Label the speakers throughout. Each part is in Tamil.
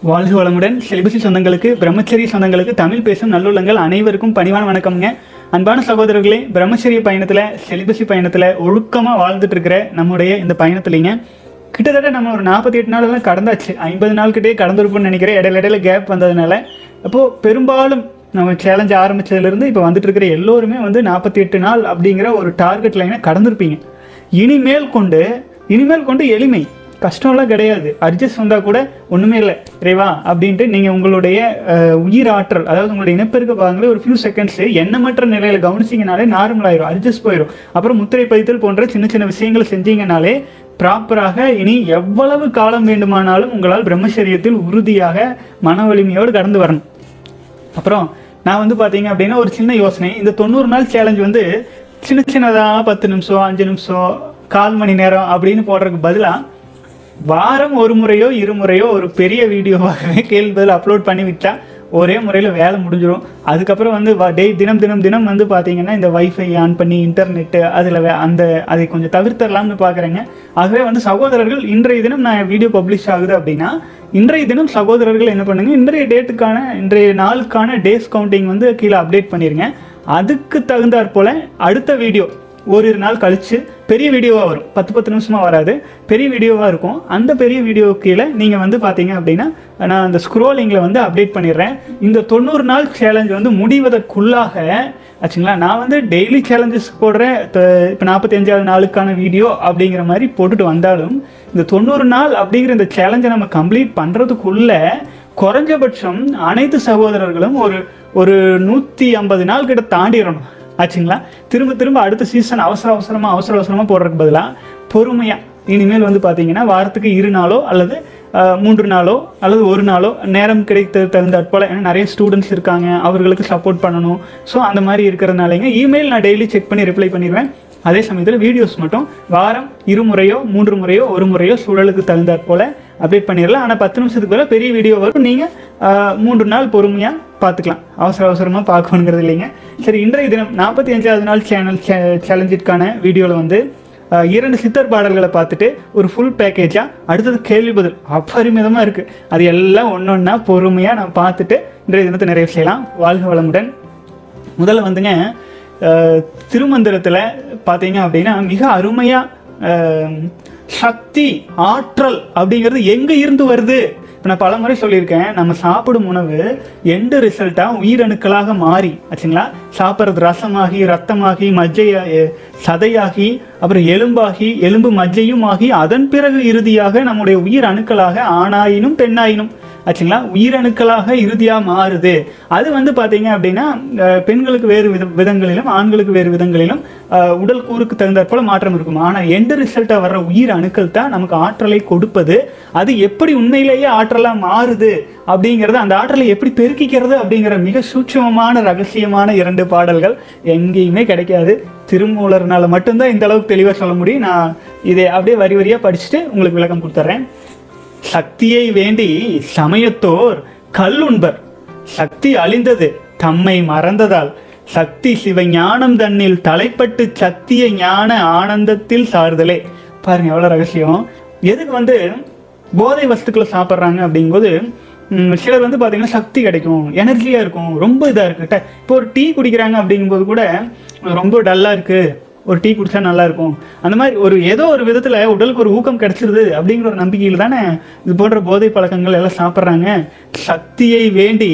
Speaker 1: வாழ்க வளமுடன் செலிபசி சொந்தங்களுக்கு பிரம்மச்சரிய சொந்தங்களுக்கு தமிழ் பேசும் நல்லுள்ளங்கள் அனைவருக்கும் பணிவான வணக்கம்ங்க அன்பான சகோதரர்களே பிரம்மச்சரிய பயணத்தில் செலிபசி பயணத்தில் ஒழுக்கமாக வாழ்ந்துட்டு இருக்கிற நம்முடைய இந்த பயணத்துலைங்க கிட்டத்தட்ட நம்ம ஒரு நாற்பத்தி எட்டு நாளெல்லாம் கடந்தாச்சு ஐம்பது நாள் கிட்டே கடந்திருப்போம்னு நினைக்கிறேன் இடையில இடையில கேப் வந்ததுனால அப்போது பெரும்பாலும் நம்ம சேலஞ்ச் ஆரம்பிச்சதுலேருந்து இப்போ வந்துட்டு இருக்கிற எல்லோருமே வந்து நாற்பத்தி எட்டு நாள் அப்படிங்கிற ஒரு டார்கெட் லைனை கடந்திருப்பீங்க இனிமேல் கொண்டு இனிமேல் கொண்டு எளிமை கஷ்டம்லாம் கிடையாது அட்ஜஸ்ட் வந்தால் கூட ஒன்றுமே இல்லை இறைவா அப்படின்ட்டு நீங்கள் உங்களுடைய அஹ், உயிர் ஆற்றல் அதாவது உங்களுடைய இனப்பெருக்க பாகங்களை ஒரு ஃபியூ செகண்ட்ஸ் எண்ணமற்ற நிலையில் கவனிச்சிங்கனாலே நார்மல் ஆயிரும் அட்ஜஸ்ட் போயிடும் அப்புறம் முத்திரை பதித்தல் போன்ற சின்ன சின்ன விஷயங்களை செஞ்சீங்கனாலே ப்ராப்பராக இனி எவ்வளவு காலம் வேண்டுமானாலும் உங்களால் பிரம்மச்சரியத்தில் உறுதியாக மன வலிமையோடு கடந்து வரணும் அப்புறம் நான் வந்து பார்த்தீங்க அப்படின்னா ஒரு சின்ன யோசனை இந்த தொண்ணூறு நாள் சேலஞ்ச் வந்து சின்ன சின்னதாக பத்து நிமிஷம் அஞ்சு நிமிஷம் கால் மணி நேரம் அப்படின்னு போடுறதுக்கு பதிலாக வாரம் ஒரு முறையோ இருமுறையோ ஒரு பெரிய வீடியோவாகவே கேள்வி பதில் அப்லோட் பண்ணி விட்டா ஒரே முறையில் வேலை முடிஞ்சிடும் அதுக்கப்புறம் வந்து டே தினம் தினம் தினம் வந்து பார்த்தீங்கன்னா இந்த வைஃபை ஆன் பண்ணி இன்டர்நெட்டு அதில் அந்த அதை கொஞ்சம் தவிர்த்தரலாம்னு பார்க்குறேங்க ஆகவே வந்து சகோதரர்கள் இன்றைய தினம் நான் வீடியோ பப்ளிஷ் ஆகுது அப்படின்னா இன்றைய தினம் சகோதரர்கள் என்ன பண்ணுங்க இன்றைய டேட்டுக்கான இன்றைய நாளுக்கான டேஸ் கவுண்டிங் வந்து கீழே அப்டேட் பண்ணிருங்க அதுக்கு தகுந்தாற் போல அடுத்த வீடியோ ஓரிரு நாள் கழிச்சு பெரிய வீடியோவாக வரும் பத்து பத்து நிமிஷமாக வராது பெரிய வீடியோவாக இருக்கும் அந்த பெரிய வீடியோ கீழே நீங்கள் வந்து பார்த்தீங்க அப்படின்னா நான் அந்த ஸ்க்ரோலிங்கில் வந்து அப்டேட் பண்ணிடுறேன் இந்த தொண்ணூறு நாள் சேலஞ்ச் வந்து முடிவதற்குள்ளாக ஆச்சுங்களா நான் வந்து டெய்லி சேலஞ்சஸ் போடுறேன் இப்போ நாற்பத்தஞ்சாவது நாளுக்கான வீடியோ அப்படிங்கிற மாதிரி போட்டுட்டு வந்தாலும் இந்த தொண்ணூறு நாள் அப்படிங்கிற இந்த சேலஞ்சை நம்ம கம்ப்ளீட் பண்ணுறதுக்குள்ள குறைஞ்சபட்சம் அனைத்து சகோதரர்களும் ஒரு ஒரு நூற்றி ஐம்பது நாள் கிட்ட தாண்டிடணும் ஆச்சுங்களா திரும்ப திரும்ப அடுத்த சீசன் அவசர அவசரமாக அவசர அவசரமாக போடுறதுக்கு பதிலாக பொறுமையாக இனிமேல் வந்து பார்த்தீங்கன்னா வாரத்துக்கு இரு நாளோ அல்லது அஹ், மூன்று நாளோ அல்லது ஒரு நாளோ நேரம் கிடைத்த தகுந்தாற் போல் ஏன்னா நிறைய ஸ்டூடெண்ட்ஸ் இருக்காங்க அவர்களுக்கு சப்போர்ட் பண்ணணும் ஸோ அந்த மாதிரி இருக்கிறதுனாலங்க இமெயில் நான் டெய்லி செக் பண்ணி ரிப்ளை பண்ணிடுவேன் அதே சமயத்தில் வீடியோஸ் மட்டும் வாரம் இருமுறையோ மூன்று முறையோ ஒரு முறையோ சூழலுக்கு தகுந்தாற் போல் அப்டேட் பண்ணிடலாம் ஆனால் பத்து நிமிஷத்துக்கு மேலே பெரிய வீடியோ வரும் நீங்கள் மூன்று நாள் பொறுமையாக பார்த்துக்கலாம் அவசர அவசரமாக பார்க்கணுங்கிறது இல்லைங்க சரி இன்றைய தினம் நாற்பத்தி அஞ்சாவது நாள் சேனல் சேலஞ்சிற்கான வீடியோவில் வந்து ஆஹ், இரண்டு சித்தர் பாடல்களை பார்த்துட்டு ஒரு ஃபுல் பேக்கேஜாக அடுத்தது கேள்வி பதில் அபரிமிதமாக இருக்குது அது எல்லாம் ஒன்று ஒன்றா பொறுமையாக நான் பார்த்துட்டு இன்றைய தினத்தை நிறைவு செய்யலாம் வாழ்க வளமுடன் முதல்ல வந்துங்க அஹ், திருமந்திரத்தில் பார்த்தீங்க அப்படின்னா மிக அருமையாக சக்தி ஆற்றல் அப்படிங்கிறது எங்கே இருந்து வருது இப்போ நான் பல முறை சொல்லியிருக்கேன் நம்ம சாப்பிடும் உணவு எண்டு ரிசல்ட்டாக உயிரணுக்களாக மாறி ஆச்சுங்களா சாப்பிட்றது ரசமாகி ரத்தமாகி மஜ்ஜையா எ- சதையாகி அப்புறம் எலும்பாகி எலும்பு மஜ்ஜையும் ஆகி அதன் பிறகு இறுதியாக நம்முடைய உயிர் அணுக்களாக ஆணாயினும் பெண்ணாயினும் ஆச்சுங்களா உயிரணுக்களாக இறுதியாக மாறுது அது வந்து பார்த்தீங்க அப்படின்னா அஹ், பெண்களுக்கு வேறு வித விதங்களிலும் ஆண்களுக்கு வேறு விதங்களிலும் அஹ், உடல் கூறுக்கு தகுந்தாற் போல மாற்றம் இருக்கும் ஆனால் எந்த ரிசல்ட்டாக வர்ற உயிர் அணுக்கள் தான் நமக்கு ஆற்றலை கொடுப்பது அது எப்படி உண்மையிலேயே ஆற்றலாக மாறுது அப்படிங்கிறது அந்த ஆற்றலை எப்படி பெருக்கிக்கிறது அப்படிங்கிற மிக சூட்சமமான ரகசியமான இரண்டு பாடல்கள் எங்கேயுமே கிடைக்காது திருமூலர்னால மட்டும்தான் இந்த அளவுக்கு தெளிவாக சொல்ல முடியும் நான் இதை அப்படியே வரி வரியாக படிச்சுட்டு உங்களுக்கு விளக்கம் கொடுத்துட்றேன் சக்தியை வேண்டி சமயத்தோர் கல்லுண்பர் சக்தி அழிந்தது தம்மை மறந்ததால் சக்தி சிவஞானம் தன்னில் தலைப்பட்டு சத்திய ஞான ஆனந்தத்தில் சார்தலே பாருங்க எவ்வளோ ரகசியம் எதுக்கு வந்து போதை வஸ்துக்களை சாப்பிட்றாங்க அப்படிங்கும்போது ம், சிலர் வந்து பார்த்தீங்கன்னா சக்தி கிடைக்கும் எனர்ஜியாக இருக்கும் ரொம்ப இதாக இருக்கு ட- இப்போ ஒரு டீ குடிக்கிறாங்க அப்படிங்கும்போது கூட ரொம்ப டல்லாக இருக்குது ஒரு டீ குடிச்சா நல்லா இருக்கும் அந்த மாதிரி ஒரு ஏதோ ஒரு விதத்தில் உடலுக்கு ஒரு ஊக்கம் கிடைச்சிருது அப்படிங்கிற ஒரு நம்பிக்கையில் தானே இது போன்ற போதை பழக்கங்கள் எல்லாம் சாப்பிட்றாங்க சக்தியை வேண்டி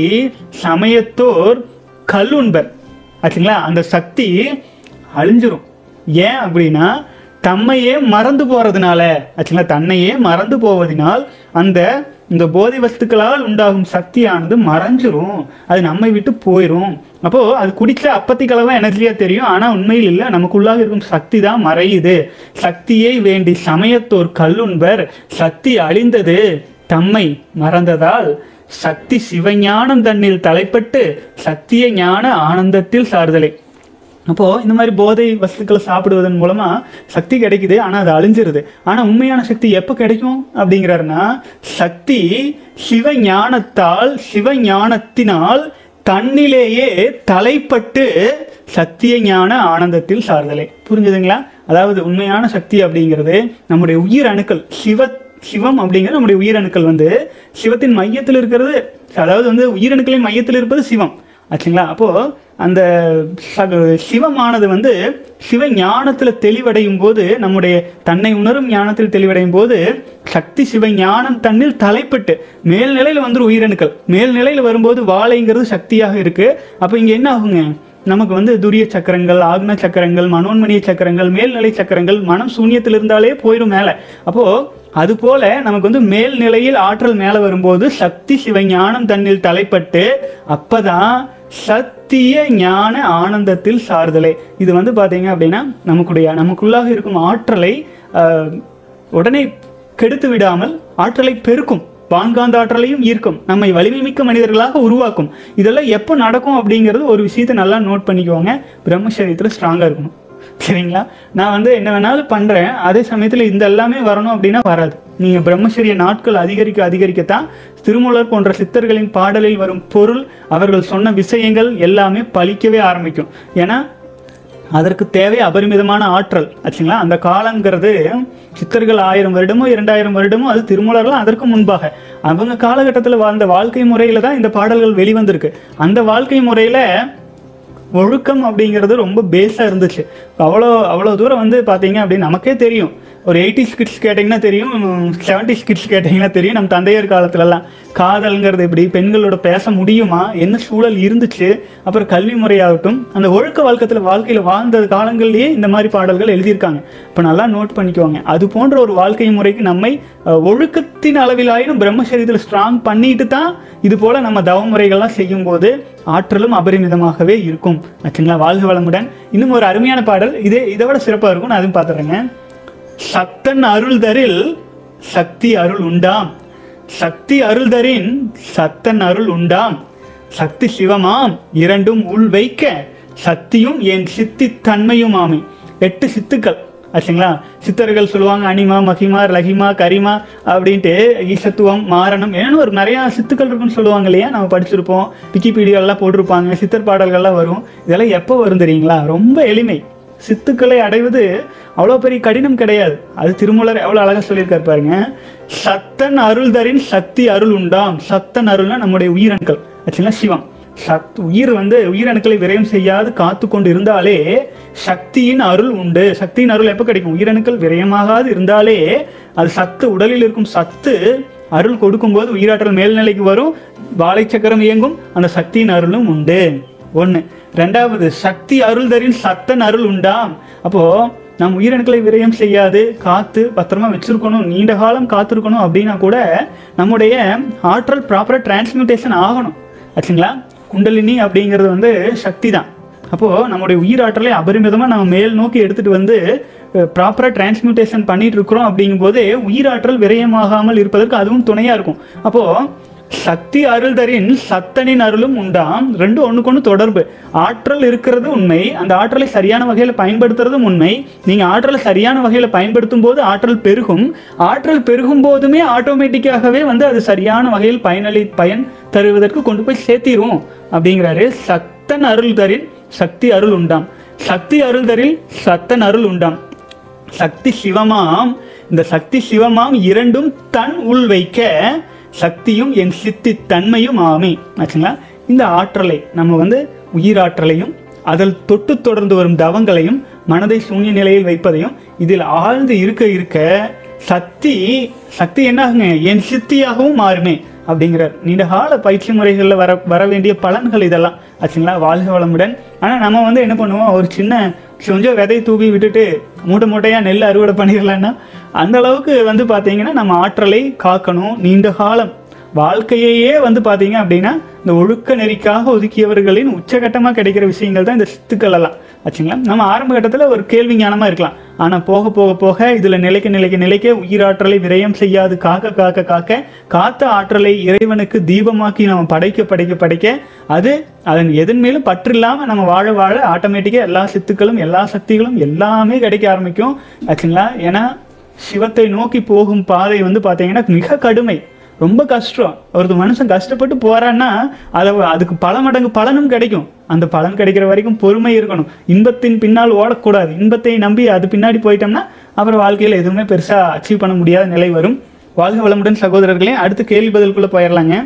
Speaker 1: சமயத்தோர் கல்லுண்பர் ஆச்சுங்களா அந்த சக்தி அழிஞ்சிரும் ஏன் அப்படின்னா தம்மையே மறந்து போறதுனால ஆச்சுங்களா தன்னையே மறந்து போவதினால் அந்த இந்த போதை வஸ்துக்களால் உண்டாகும் சக்தியானது மறைஞ்சிரும் அது நம்மை விட்டு போயிடும் அப்போ அது குடிச்சா அப்பத்திக்களவா எனர்ஜியா தெரியும் ஆனா உண்மையில் இல்லை நமக்குள்ளாக இருக்கும் சக்தி தான் மறையுது சக்தியை வேண்டி சமயத்தோர் கல்லுண்பர் சக்தி அழிந்தது தம்மை மறந்ததால் சக்தி சிவஞானம் தன்னில் தலைப்பட்டு சத்திய ஞான ஆனந்தத்தில் சார்தலை அப்போ இந்த மாதிரி போதை வஸ்துக்களை சாப்பிடுவதன் மூலமா சக்தி கிடைக்குது ஆனா அது அழிஞ்சிருது ஆனா உண்மையான சக்தி எப்போ கிடைக்கும் அப்படிங்கிறாருன்னா சக்தி சிவஞானத்தால் சிவஞானத்தினால் தன்னிலேயே தலைப்பட்டு சத்திய ஞான ஆனந்தத்தில் சார்தலை புரிஞ்சுதுங்களா அதாவது உண்மையான சக்தி அப்படிங்கிறது நம்முடைய உயிர் அணுக்கள் சிவ சிவம் அப்படிங்கிறது நம்முடைய உயிரணுக்கள் வந்து சிவத்தின் மையத்தில் இருக்கிறது அதாவது வந்து உயிரணுக்களின் மையத்தில் இருப்பது சிவம் ஆச்சுங்களா அப்போ அந்த சக- சிவமானது வந்து சிவ ஞானத்துல தெளிவடையும் போது நம்முடைய தன்னை உணரும் ஞானத்தில் தெளிவடையும் போது சக்தி சிவ ஞானம் தன்னில் தலைப்பட்டு மேல்நிலையில வந்துரும் உயிரணுக்கள் மேல்நிலையில வரும்போது வாழைங்கிறது சக்தியாக இருக்கு அப்போ இங்க என்ன ஆகுங்க நமக்கு வந்து துரிய சக்கரங்கள் ஆக்ன சக்கரங்கள் மனோன்மணிய சக்கரங்கள் மேல்நிலை சக்கரங்கள் மனம் சூன்யத்தில் இருந்தாலே போயிடும் மேலே அப்போ அது போல நமக்கு வந்து மேல்நிலையில் ஆற்றல் மேலே வரும்போது சக்தி சிவ ஞானம் தன்னில் தலைப்பட்டு அப்பதான் சத்திய ஞான ஆனந்தத்தில் சார்தலே இது வந்து பாத்தீங்க அப்படின்னா நமக்குடைய நமக்குள்ளாக இருக்கும் ஆற்றலை ஆஹ், உடனே கெடுத்து விடாமல் ஆற்றலை பெருக்கும் வான்காந்த ஆற்றலையும் ஈர்க்கும் நம்மை வலிமை மிக்க மனிதர்களாக உருவாக்கும் இதெல்லாம் எப்போ நடக்கும் அப்படிங்கிறது ஒரு விஷயத்தை நல்லா நோட் பண்ணிக்கோங்க பிரம்மச்சரியத்தில் ஸ்ட்ராங்காக இருக்கணும் சரிங்களா நான் வந்து என்ன வேணாலும் பண்ணுறேன் அதே சமயத்தில் இந்த எல்லாமே வரணும் அப்படின்னா வராது நீங்கள் பிரம்மச்சரிய நாட்கள் அதிகரிக்க அதிகரிக்கத்தான் திருமூலர் போன்ற சித்தர்களின் பாடலில் வரும் பொருள் அவர்கள் சொன்ன விஷயங்கள் எல்லாமே பலிக்கவே ஆரம்பிக்கும் ஏன்னா அதற்கு தேவை அபரிமிதமான ஆற்றல் ஆச்சுங்களா அந்த காலங்கிறது சித்தர்கள் ஆயிரம் வருடமோ இரண்டாயிரம் வருடமோ அது திருமூலர்லாம் அதற்கு முன்பாக அவங்க காலகட்டத்தில் வாழ்ந்த வாழ்க்கை முறையில தான் இந்த பாடல்கள் வெளிவந்திருக்கு அந்த வாழ்க்கை முறையில ஒழுக்கம் அப்படிங்கிறது ரொம்ப பேஸாக இருந்துச்சு அவ்வளோ அவ்வளோ தூரம் வந்து பார்த்தீங்க அப்படின்னு நமக்கே தெரியும் ஒரு எயிட்டி கிட்ஸ் கேட்டிங்கன்னா தெரியும் செவன்டி கிட்ஸ் கேட்டிங்கன்னா தெரியும் நம்ம தந்தையர் காலத்துலலாம் காதல்ங்கிறது எப்படி பெண்களோட பேச முடியுமா என்ன சூழல் இருந்துச்சு அப்புறம் கல்வி முறையாகட்டும் அந்த ஒழுக்க வாழ்க்கத்தில் வாழ்க்கையில் வாழ்ந்த காலங்கள்லேயே இந்த மாதிரி பாடல்கள் எழுதியிருக்காங்க இப்போ நல்லா நோட் பண்ணிக்குவாங்க அது போன்ற ஒரு வாழ்க்கை முறைக்கு நம்மை அஹ், ஒழுக்கத்தின் அளவிலாயினும் பிரம்மசரீரத்தில் ஸ்ட்ராங் பண்ணிட்டு தான் இது போல நம்ம தவமுறைகள்லாம் செய்யும்போது ஆற்றலும் அபரிமிதமாகவே இருக்கும் ஆச்சுங்களா வாழ்க வளமுடன் இன்னும் ஒரு அருமையான பாடல் இதே இதை விட சிறப்பாக இருக்கும் நான் அதுவும் பார்த்துறேங்க சத்தன் அருள் தரில் சக்தி அருள் உண்டாம் சக்தி அருள் தரின் சத்தன் அருள் உண்டாம் சக்தி சிவமாம் இரண்டும் உள் வைக்க சக்தியும் என் சித்தி தன்மையுமாமே எட்டு சித்துக்கள் ஆச்சுங்களா சித்தர்கள் சொல்லுவாங்க அனிமா மகிமா லகிமா கரிமா அப்படின்ட்டு ஈசத்துவம் மாரணம் ஏன்னா ஒரு நிறையா சித்துக்கள் இருக்குன்னு சொல்லுவாங்க இல்லையா நம்ம படிச்சிருப்போம் விக்கிபீடியாலாம் போட்டிருப்பாங்க சித்தர் பாடல்கள்லாம் வரும் இதெல்லாம் எப்போ வரும் தெரியுங்களா ரொம்ப எளிமை சித்துக்களை அடைவது அவ்வளோ பெரிய கடினம் கிடையாது அது திருமூலர் எவ்வளோ அழகாக சொல்லியிருக்காரு பாருங்க சத்தன் அருள் தரின் சக்தி அருள் உண்டாம் சத்தன் அருள்னா நம்முடைய உயிரணுக்கள் ஆச்சுங்களா சிவம் சத் உயிர் வந்து உயிரணுக்களை விரயம் செய்யாது காத்து கொண்டு இருந்தாலே சக்தியின் அருள் உண்டு சக்தியின் அருள் எப்போ கிடைக்கும் உயிரணுக்கள் விரயமாகாது இருந்தாலே அது சத்து உடலில் இருக்கும் சத்து அருள் கொடுக்கும்போது உயிராற்றல் மேல்நிலைக்கு வரும் வாழைச்சக்கரம் இயங்கும் அந்த சக்தியின் அருளும் உண்டு ஒன்று ரெண்டாவது சக்தி அருள் தரின் சத்தன் அருள் உண்டாம் அப்போ நம் உயிரணுக்களை விரயம் செய்யாது காத்து பத்திரமா வச்சிருக்கணும் நீண்ட காலம் காத்திருக்கணும் அப்படின்னா கூட நம்முடைய ஆற்றல் ப்ராப்பராக டிரான்ஸ்மியூட்டேஷன் ஆகணும் ஆச்சுங்களா குண்டலினி அப்படிங்கிறது வந்து சக்தி தான் அப்போது நம்முடைய உயிராற்றலை அபரிமிதமாக நம்ம மேல் நோக்கி எடுத்துகிட்டு வந்து ப்ராப்பராக டிரான்ஸ்மியூட்டேஷன் பண்ணிட்டு இருக்கிறோம் அப்படிங்கும்போது உயிராற்றல் விரயமாகாமல் இருப்பதற்கு அதுவும் துணையாக இருக்கும் அப்போது சக்தி அருள் தரின் சத்தனின் அருளும் உண்டாம் ரெண்டும் ஒண்ணுக்கு ஒன்று தொடர்பு ஆற்றல் இருக்கிறது உண்மை அந்த ஆற்றலை சரியான வகையில் பயன்படுத்துறதும் உண்மை நீங்கள் ஆற்றலை சரியான வகையில் பயன்படுத்தும் போது ஆற்றல் பெருகும் ஆற்றல் பெருகும் போதுமே ஆட்டோமேட்டிக்காகவே வந்து அது சரியான வகையில் பயனளி பயன் தருவதற்கு கொண்டு போய் சேர்த்திரும் அப்படிங்கிறாரு சத்தன் அருள் தரின் சக்தி அருள் உண்டாம் சக்தி அருள் தரில் சத்தன் அருள் உண்டாம் சக்தி சிவமாம் இந்த சக்தி சிவமாம் இரண்டும் தன் உள் வைக்க சக்தியும் என் சித்தி தன்மையும் ஆமே ஆச்சுங்களா இந்த ஆற்றலை நம்ம வந்து உயிராற்றலையும் அதில் தொட்டு தொடர்ந்து வரும் தவங்களையும் மனதை சூன்ய நிலையில் வைப்பதையும் இதில் ஆழ்ந்து இருக்க இருக்க சக்தி சக்தி என்னாகுங்க என் சித்தியாகவும் மாறுமே அப்படிங்கிறார் நீண்ட கால பயிற்சி முறைகளில் வர வர வேண்டிய பலன்கள் இதெல்லாம் ஆச்சுங்களா வாழ்க வளமுடன் ஆனால் நம்ம வந்து என்ன பண்ணுவோம் ஒரு சின்ன கொஞ்சம் விதை தூவி விட்டுட்டு மூட்டை மூட்டையாக நெல் அறுவடை பண்ணிடலான்னா அந்த அளவுக்கு வந்து பார்த்தீங்கன்னா நம்ம ஆற்றலை காக்கணும் நீண்ட காலம் வாழ்க்கையையே வந்து பார்த்தீங்க அப்படின்னா இந்த ஒழுக்க நெறிக்காக ஒதுக்கியவர்களின் உச்சகட்டமாக கிடைக்கிற விஷயங்கள் தான் இந்த சித்துக்கள் எல்லாம் ஆச்சுங்களா நம்ம ஆரம்ப கட்டத்தில் ஒரு கேள்வி ஞானமாக இருக்கலாம் ஆனால் போக போக போக இதில் நிலைக்க நிலைக்க நிலைக்க உயிராற்றலை விரயம் செய்யாது காக்க காக்க காக்க காத்த ஆற்றலை இறைவனுக்கு தீபமாக்கி நம்ம படைக்க படைக்க படைக்க அது அதன் எதன் மேலும் பற்று இல்லாமல் நம்ம வாழ வாழ ஆட்டோமேட்டிக்காக எல்லா சித்துக்களும் எல்லா சக்திகளும் எல்லாமே கிடைக்க ஆரம்பிக்கும் ஆச்சுங்களா ஏன்னா சிவத்தை நோக்கி போகும் பாதை வந்து பார்த்தீங்கன்னா மிக கடுமை ரொம்ப கஷ்டம் ஒரு மனுஷன் கஷ்டப்பட்டு போறான்னா அதை அதுக்கு பல மடங்கு பலனும் கிடைக்கும் அந்த பலன் கிடைக்கிற வரைக்கும் பொறுமை இருக்கணும் இன்பத்தின் பின்னால் ஓடக்கூடாது இன்பத்தை நம்பி அது பின்னாடி போயிட்டோம்னா அப்புறம் வாழ்க்கையில் எதுவுமே பெருசாக அச்சீவ் பண்ண முடியாத நிலை வரும் வாழ்க வளமுடன் சகோதரர்களே அடுத்து கேள்வி பதிலுக்குள்ள போயிடலாங்க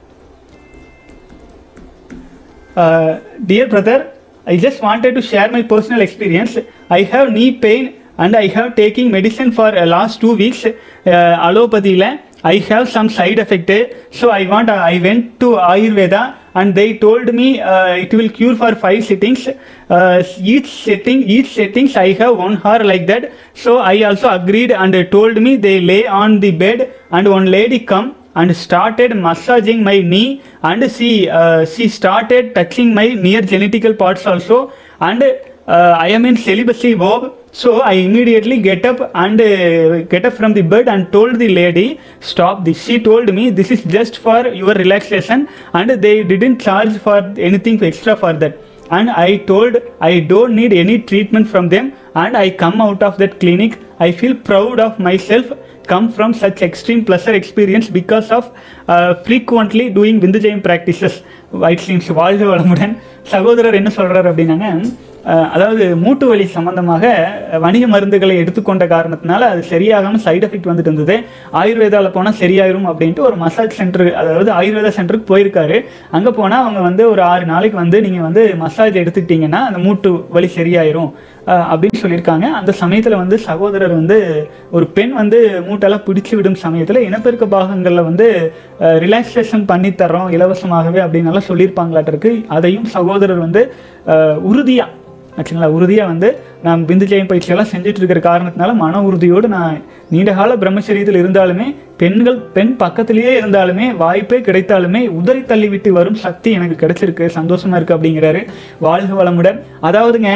Speaker 1: dear brother i just wanted to share my personal experience i have knee pain and i have taking medicine for uh, last two weeks uh, allopathy la i have some side effect so i want uh, i went to ayurveda and they told me uh, it will cure for five sittings uh, each sitting each sittings i have one hour like that so i also agreed and told me they lay on the bed and one lady come and started massaging my knee and she uh, she started touching my near genetical parts also and uh, i am in celibacy vow so i immediately get up and uh, get up from the bed and told the lady stop this she told me this is just for your relaxation and they didn't charge for anything extra for that and i told i don't need any treatment from them and i come out of that clinic i feel proud of myself come from such extreme pleasure experience because of uh, frequently doing விந்துஜயம் practices white seems வாழ்க வளமுடன் சகோதரர் என்ன சொல்றாரு அப்படின்னாங்க அஹ், அதாவது மூட்டு வலி சம்பந்தமாக வணிக மருந்துகளை எடுத்துக்கொண்ட காரணத்தினால அது சரியாகாம சைடு எஃபெக்ட் வந்துட்டு இருந்தது ஆயுர்வேதாவில் போனால் சரியாயிரும் அப்படின்ட்டு ஒரு மசாஜ் சென்டர் அதாவது ஆயுர்வேதா சென்டருக்கு போயிருக்காரு அங்கே போனால் அவங்க வந்து ஒரு ஆறு நாளைக்கு வந்து நீங்கள் வந்து மசாஜ் எடுத்துக்கிட்டீங்கன்னா அந்த மூட்டு வலி சரியாயிரும் அஹ், அப்படின்னு சொல்லியிருக்காங்க அந்த சமயத்தில் வந்து சகோதரர் வந்து ஒரு பெண் வந்து மூட்டெல்லாம் பிடிச்சு விடும் சமயத்தில் இனப்பெருக்க பாகங்களில் வந்து ரிலாக்ஸேஷன் பண்ணி தர்றோம் இலவசமாகவே அப்படின்னு எல்லாம் சொல்லியிருப்பாங்களாட்டிருக்கு அதையும் சகோதரர் வந்து உறுதியாக ஆச்சுங்களா உறுதியாக வந்து நான் பிந்து ஜெயம் பயிற்சியெல்லாம் செஞ்சுட்டு இருக்கிற காரணத்தினால மன உறுதியோடு நான் நீண்டகால பிரம்மச்சரியத்தில் இருந்தாலுமே பெண்கள் பெண் பக்கத்திலேயே இருந்தாலுமே வாய்ப்பே கிடைத்தாலுமே உதறி தள்ளி விட்டு வரும் சக்தி எனக்கு கிடைச்சிருக்கு சந்தோஷமா இருக்கு அப்படிங்கிறாரு வாழ்க வளமுடன் அதாவதுங்க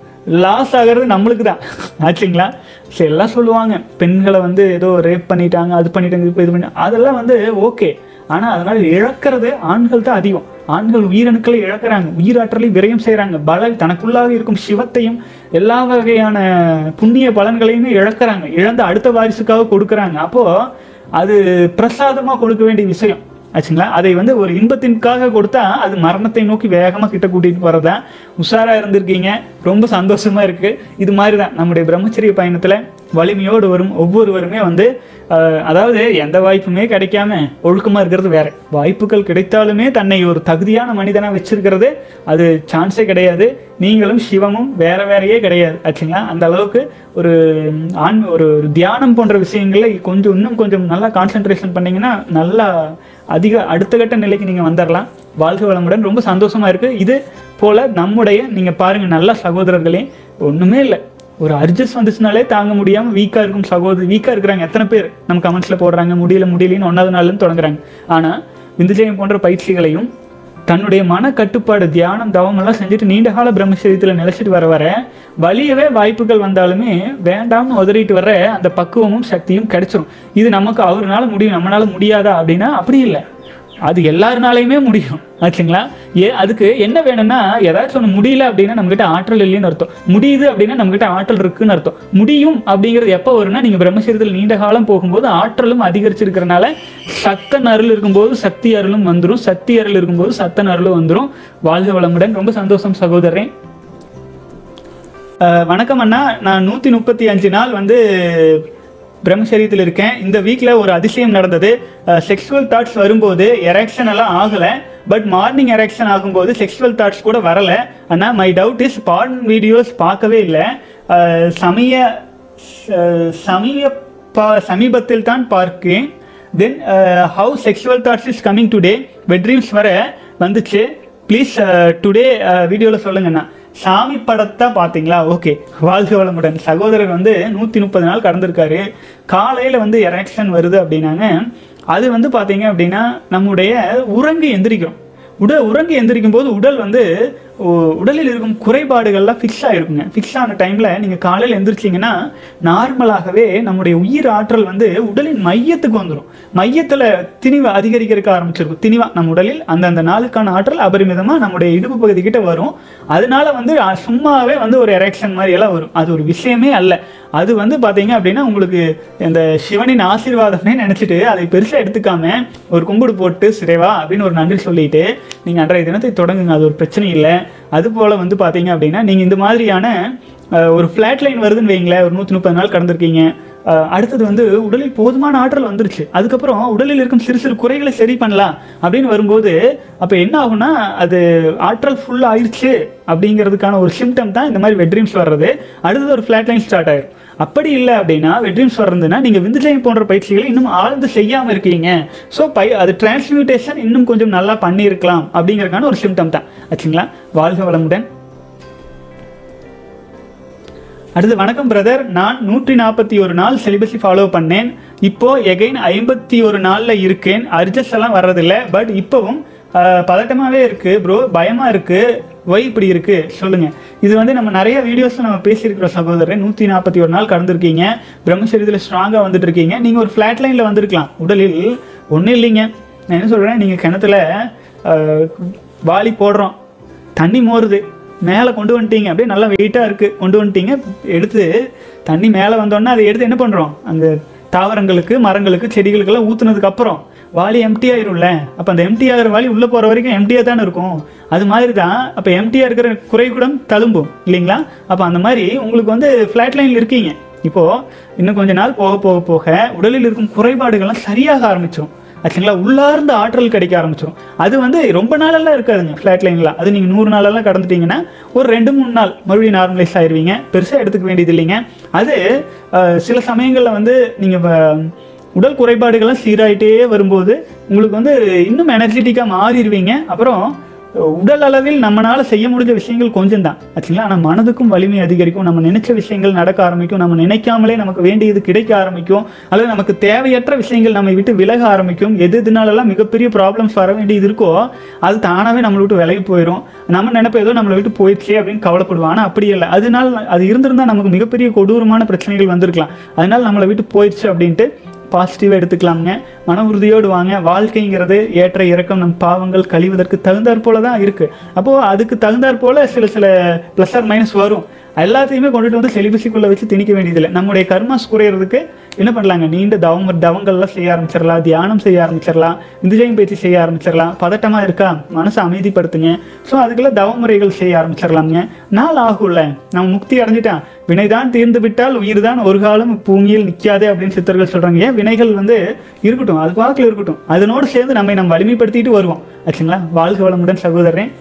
Speaker 1: லாஸ் ஆகிறது நம்மளுக்கு தான் ஆச்சுங்களா சரி எல்லாம் சொல்லுவாங்க பெண்களை வந்து ஏதோ ரேப் பண்ணிட்டாங்க அது பண்ணிட்டாங்க இப்போ இது பண்ணி அதெல்லாம் வந்து ஓகே ஆனால் அதனால இழக்கிறது ஆண்கள் தான் அதிகம் ஆண்கள் உயிரணுக்களை இழக்கிறாங்க உயிராற்றலை விரயம் செய்கிறாங்க பல தனக்குள்ளாக இருக்கும் சிவத்தையும் எல்லா வகையான புண்ணிய பலன்களையுமே இழக்கிறாங்க இழந்து அடுத்த வாரிசுக்காக கொடுக்குறாங்க அப்போ அது பிரசாதமாக கொடுக்க வேண்டிய விஷயம் ஆச்சுங்களா அதை வந்து ஒரு இன்பத்திற்காக கொடுத்தா அது மரணத்தை நோக்கி வேகமாக கிட்ட கூட்டிகிட்டு போகிறதான் உஷாராக இருந்திருக்கீங்க ரொம்ப சந்தோஷமா இருக்கு இது மாதிரி தான் நம்முடைய பிரம்மச்சரிய பயணத்தில் வலிமையோடு வரும் ஒவ்வொருவருமே வந்து ஆஹ், அதாவது எந்த வாய்ப்புமே கிடைக்காம ஒழுக்கமாக இருக்கிறது வேற வாய்ப்புகள் கிடைத்தாலுமே தன்னை ஒரு தகுதியான மனிதனாக வச்சிருக்கிறது அது சான்ஸே கிடையாது நீங்களும் சிவமும் வேற வேறையே கிடையாது ஆச்சுங்களா அந்த அளவுக்கு ஒரு ஆண் ஒரு ஒரு தியானம் போன்ற விஷயங்கள்ல கொஞ்சம் இன்னும் கொஞ்சம் நல்லா கான்சென்ட்ரேஷன் பண்ணீங்கன்னா நல்லா அதிக அடுத்த கட்ட நிலைக்கு நீங்கள் வந்துடலாம் வாழ்க்கை வளமுடன் ரொம்ப சந்தோஷமா இருக்கு இது போல நம்முடைய நீங்கள் பாருங்க நல்ல சகோதரர்களே ஒன்றுமே இல்லை ஒரு அர்ஜஸ்ட் வந்துச்சுனாலே தாங்க முடியாமல் வீக்காக இருக்கும் சகோதரி வீக்காக இருக்கிறாங்க எத்தனை பேர் நம்ம கமெண்ட்ஸில் போடுறாங்க முடியல முடியலன்னு ஒன்றாவது நாள்னு தொடங்குறாங்க ஆனால் விந்துஜயம் போன்ற பயிற்சிகளையும் தன்னுடைய மன கட்டுப்பாடு தியானம் தவம் எல்லாம் செஞ்சுட்டு நீண்ட கால பிரம்மச்சரியத்தில் நிலைச்சிட்டு வர வர வலியவே வாய்ப்புகள் வந்தாலுமே வேண்டாம்னு உதறிட்டு வர அந்த பக்குவமும் சக்தியும் கிடைச்சிரும் இது நமக்கு அவர்னால முடியும் நம்மளால முடியாதா அப்படின்னா அப்படி இல்லை அது எல்லாருனாலையுமே முடியும் ஆச்சுங்களா ஏ அதுக்கு என்ன வேணும்னா ஏதாச்சும் ஒன்று முடியல அப்படின்னா நம்மகிட்ட ஆற்றல் இல்லைன்னு அர்த்தம் முடியுது அப்படின்னா நம்மகிட்ட ஆற்றல் இருக்குன்னு அர்த்தம் முடியும் அப்படிங்கிறது எப்போ வரும்னா நீங்கள் பிரம்மச்சரியத்தில் நீண்ட காலம் போகும்போது ஆற்றலும் அதிகரிச்சிருக்கிறனால சத்தன் அருள் இருக்கும்போது சக்தி அருளும் வந்துடும் சக்தி அருள் இருக்கும்போது சத்தன் அருளும் வந்துடும் வாழ்க வளமுடன் ரொம்ப சந்தோஷம் சகோதரன் அஹ் வணக்கம் அண்ணா நான் நூற்றி முப்பத்தி அஞ்சு நாள் வந்து பிரம்மச்சரியத்தில் இருக்கேன் இந்த வீக்கில் ஒரு அதிசயம் நடந்தது செக்ஷுவல் தாட்ஸ் வரும்போது எரெக்ஷன் எல்லாம் ஆகலை பட் மார்னிங் எரெக்ஷன் ஆகும்போது செக்ஷுவல் தாட்ஸ் கூட வரலை ஆனால் my doubt is porn videos பார்க்கவே இல்லை அஹ் சமய ச- சமய பா சமீபத்தில் தான் பார்க்கிறேன் then how sexual thoughts is coming today bed dreams வர வந்துச்சு ப்ளீஸ் டுடே வீடியோவில் சொல்லுங்கண்ணா சாமி படத்தை பார்த்தீங்களா ஓகே வாழ்க வளமுடன் சகோதரர் வந்து நூற்றி முப்பது நாள் கடந்திருக்காரு காலையில் வந்து எரெக்ஷன் வருது அப்படின்னாங்க அது வந்து பார்த்தீங்க அப்படின்னா நம்முடைய உறங்கி எந்திரிக்கிறோம் உடல் உறங்கி எந்திரிக்கும் போது உடல் வந்து உ- உடலில் இருக்கும் குறைபாடுகள்லாம் ஃபிக்ஸ் ஆகிருக்குங்க ஃபிக்ஸ் ஆன டைமில் நீங்கள் காலையில் எந்திரிச்சிங்கன்னா நார்மலாகவே நம்முடைய உயிர் ஆற்றல் வந்து உடலின் மையத்துக்கு வந்துடும் மையத்தில் திணிவு அதிகரிக்கிறதுக்கு ஆரம்பிச்சிருக்கும் திணிவா நம்ம உடலில் அந்தந்த நாளுக்கான ஆற்றல் அபரிமிதமாக நம்முடைய இடுப்பு பகுதி கிட்ட வரும் அதனால வந்து அ, சும்மாவே வந்து ஒரு எரெக்ஷன் மாதிரி எல்லாம் வரும் அது ஒரு விஷயமே அல்ல அது வந்து பார்த்தீங்க அப்படின்னா உங்களுக்கு இந்த சிவனின் ஆசீர்வாதமே நினச்சிட்டு அதை பெருசாக எடுத்துக்காம ஒரு கும்பிடு போட்டு சிறைவா அப்படின்னு ஒரு நன்றி சொல்லிட்டு நீங்கள் அன்றைய தினத்தை தொடங்குங்க அது ஒரு பிரச்சனை இல்லை அது போல் வந்து பார்த்தீங்க அப்படின்னா நீங்கள் இந்த மாதிரியான அஹ், ஒரு ஃப்ளாட் லைன் வருதுன்னு வைங்களேன் ஒரு நூற்றி முப்பது நாள் கடந்திருக்கீங்க அஹ், அடுத்தது வந்து உடலில் போதுமான ஆற்றல் வந்துருச்சு அதுக்கப்புறம் உடலில் இருக்கும் சிறு சிறு குறைகளை சரி பண்ணலாம் அப்படின்னு வரும்போது அப்போ என்ன ஆகும்னா அது ஆற்றல் ஃபுல் ஆயிடுச்சு அப்படிங்கிறதுக்கான ஒரு சிம்டம் தான் இந்த மாதிரி வெட்ரீம்ஸ் வர்றது அடுத்தது ஒரு ஃப்ளாட் லைன் ஸ்டார்ட் ஆயிரும் அப்படி இல்லை அப்படின்னா வெட்ரீம்ஸ் வர்றதுன்னா நீங்கள் விந்துஜயம் போன்ற பயிற்சிகளை இன்னும் ஆழ்ந்து செய்யாமல் இருக்கீங்க ஸோ பை அது டிரான்ஸ்மியூட்டேஷன் இன்னும் கொஞ்சம் நல்லா பண்ணியிருக்கலாம் அப்படிங்கறதுக்கான ஒரு சிம்டம் தான் ஆச்சுங்களா வாழ்க வளமுடன் அடுத்து வணக்கம் பிரதர் நான் நூற்றி நாற்பத்தி ஒரு நாள் சிலிபஸை ஃபாலோ பண்ணேன் இப்போ எகைன் ஐம்பத்தி ஒரு நாளில் இருக்கேன் அர்ஜஸ்ட் எல்லாம் வர்றதில்ல பட் இப்போவும் ஆஹ், பதட்டமாவே இருக்கு ப்ரோ பயமா இருக்கு ஒய் இப்படி இருக்கு சொல்லுங்க இது வந்து நம்ம நிறைய வீடியோஸ் நம்ம பேசியிருக்கிறோம் சகோதரர் நூற்றி நாற்பத்தி ஒரு நாள் கடந்திருக்கீங்க பிரம்மச்சரியத்தில் ஸ்ட்ராங்காக வந்துட்டு இருக்கீங்க நீங்கள் ஒரு ஃப்ளாட் லைனில் வந்திருக்கலாம் உடலில் ஒன்றும் இல்லைங்க நான் என்ன சொல்கிறேன் நீங்கள் கிணத்துல ஆஹ், வாளி போடுறோம் தண்ணி மோருது மேலே கொண்டு வந்துட்டீங்க அப்படியே நல்லா வெயிட்டாக இருக்குது கொண்டு வந்துட்டீங்க எடுத்து தண்ணி மேலே வந்தோடனே அதை எடுத்து என்ன பண்ணுறோம் அந்த தாவரங்களுக்கு மரங்களுக்கு செடிகளுக்கெல்லாம் ஊற்றுனதுக்கு அப்புறம் வாளி எம்டி ஆயிரும்ல அப்போ அந்த எம்டி ஆகிற வாளி உள்ளே போகிற வரைக்கும் எம்டியாக தானே இருக்கும் அது மாதிரி தான் அப்போ எம்டியாக இருக்கிற குறை கூட தழும்பும் இல்லைங்களா அப்போ அந்த மாதிரி உங்களுக்கு வந்து ஃப்ளாட் லைனில் இருக்கீங்க இப்போது இன்னும் கொஞ்ச நாள் போக போக போக உடலில் இருக்கும் குறைபாடுகள்லாம் சரியாக ஆரம்பிச்சிடும் ஆச்சுங்களா உள்ளார்ந்த ஆற்றல் கிடைக்க ஆரம்பிச்சிடும் அது வந்து ரொம்ப நாளெல்லாம் இருக்காதுங்க ஃப்ளாட் லைனில் அது நீங்கள் நூறு நாளெல்லாம் கடந்துட்டீங்கன்னா ஒரு ரெண்டு மூணு நாள் மறுபடியும் நார்மலைஸ் ஆயிருவீங்க பெருசாக எடுத்துக்க வேண்டியது இல்லைங்க அது அஹ், சில சமயங்களில் வந்து நீங்கள் உடல் குறைபாடுகள்லாம் சீராயிட்டே வரும்போது உங்களுக்கு வந்து இன்னும் எனர்ஜெட்டிக்காக மாறிடுவீங்க அப்புறம் உடல் அளவில் நம்மளால செய்ய முடிஞ்ச விஷயங்கள் கொஞ்சம் தான் ஆச்சுங்களா ஆனால் மனதுக்கும் வலிமை அதிகரிக்கும் நம்ம நினைச்ச விஷயங்கள் நடக்க ஆரம்பிக்கும் நம்ம நினைக்காமலே நமக்கு வேண்டியது கிடைக்க ஆரம்பிக்கும் அல்லது நமக்கு தேவையற்ற விஷயங்கள் நம்மை விட்டு விலக ஆரம்பிக்கும் எது எதுனாலெல்லாம் மிகப்பெரிய ப்ராப்ளம்ஸ் வர வேண்டியது இருக்கோ அது தானாகவே நம்மளை விட்டு விலகி போயிடும் நம்ம நினைப்ப ஏதோ நம்மளை விட்டு போயிடுச்சே அப்படின்னு கவலைப்படுவோம் ஆனால் அப்படி இல்லை அதனால அது இருந்திருந்தா நமக்கு மிகப்பெரிய கொடூரமான பிரச்சனைகள் வந்திருக்கலாம் அதனால நம்மளை விட்டு போயிடுச்சு அப்படின்ட்டு பாசிட்டிவாக எடுத்துக்கலாமுங்க மன உறுதியோடு வாங்க வாழ்க்கைங்கிறது ஏற்ற இறக்கம் நம் பாவங்கள் கழிவதற்கு தகுந்தாற் போல தான் இருக்குது அப்போது அதுக்கு தகுந்தாற் போல சில சில ப்ளஸ் ஆர் மைனஸ் வரும் எல்லாத்தையுமே கொண்டுட்டு வந்து செலிபஸிக்குள்ளே வச்சு திணிக்க வேண்டியதில்லை நம்முடைய கர்மாஸ் குறையிறதுக்கு என்ன பண்ணலாங்க நீண்ட தவம் தவங்கள்லாம் செய்ய ஆரம்பிச்சிடலாம் தியானம் செய்ய ஆரம்பிச்சிடலாம் விந்துஜயம் பயிற்சி செய்ய ஆரம்பிச்சிடலாம் பதட்டமாக இருக்கா மனசை அமைதிப்படுத்துங்க ஸோ அதுக்கெல்லாம் தவ முறைகள் செய்ய ஆரம்பிச்சிடலாம்ங்க நாள் ஆகும்ல நம்ம முக்தி அடைஞ்சிட்டான் வினைதான் தீர்ந்து விட்டால் உயிர் தான் ஒரு காலம் பூமியில் நிற்காதே அப்படின்னு சித்தர்கள் சொல்றாங்க ஏன் வினைகள் வந்து இருக்கட்டும் அது பார்க்கல இருக்கட்டும் அதனோடு சேர்ந்து நம்மை நம்ம வலிமைப்படுத்திட்டு வருவோம் ஆச்சுங்களா வாழ்க வளமுடன் சகோதரன்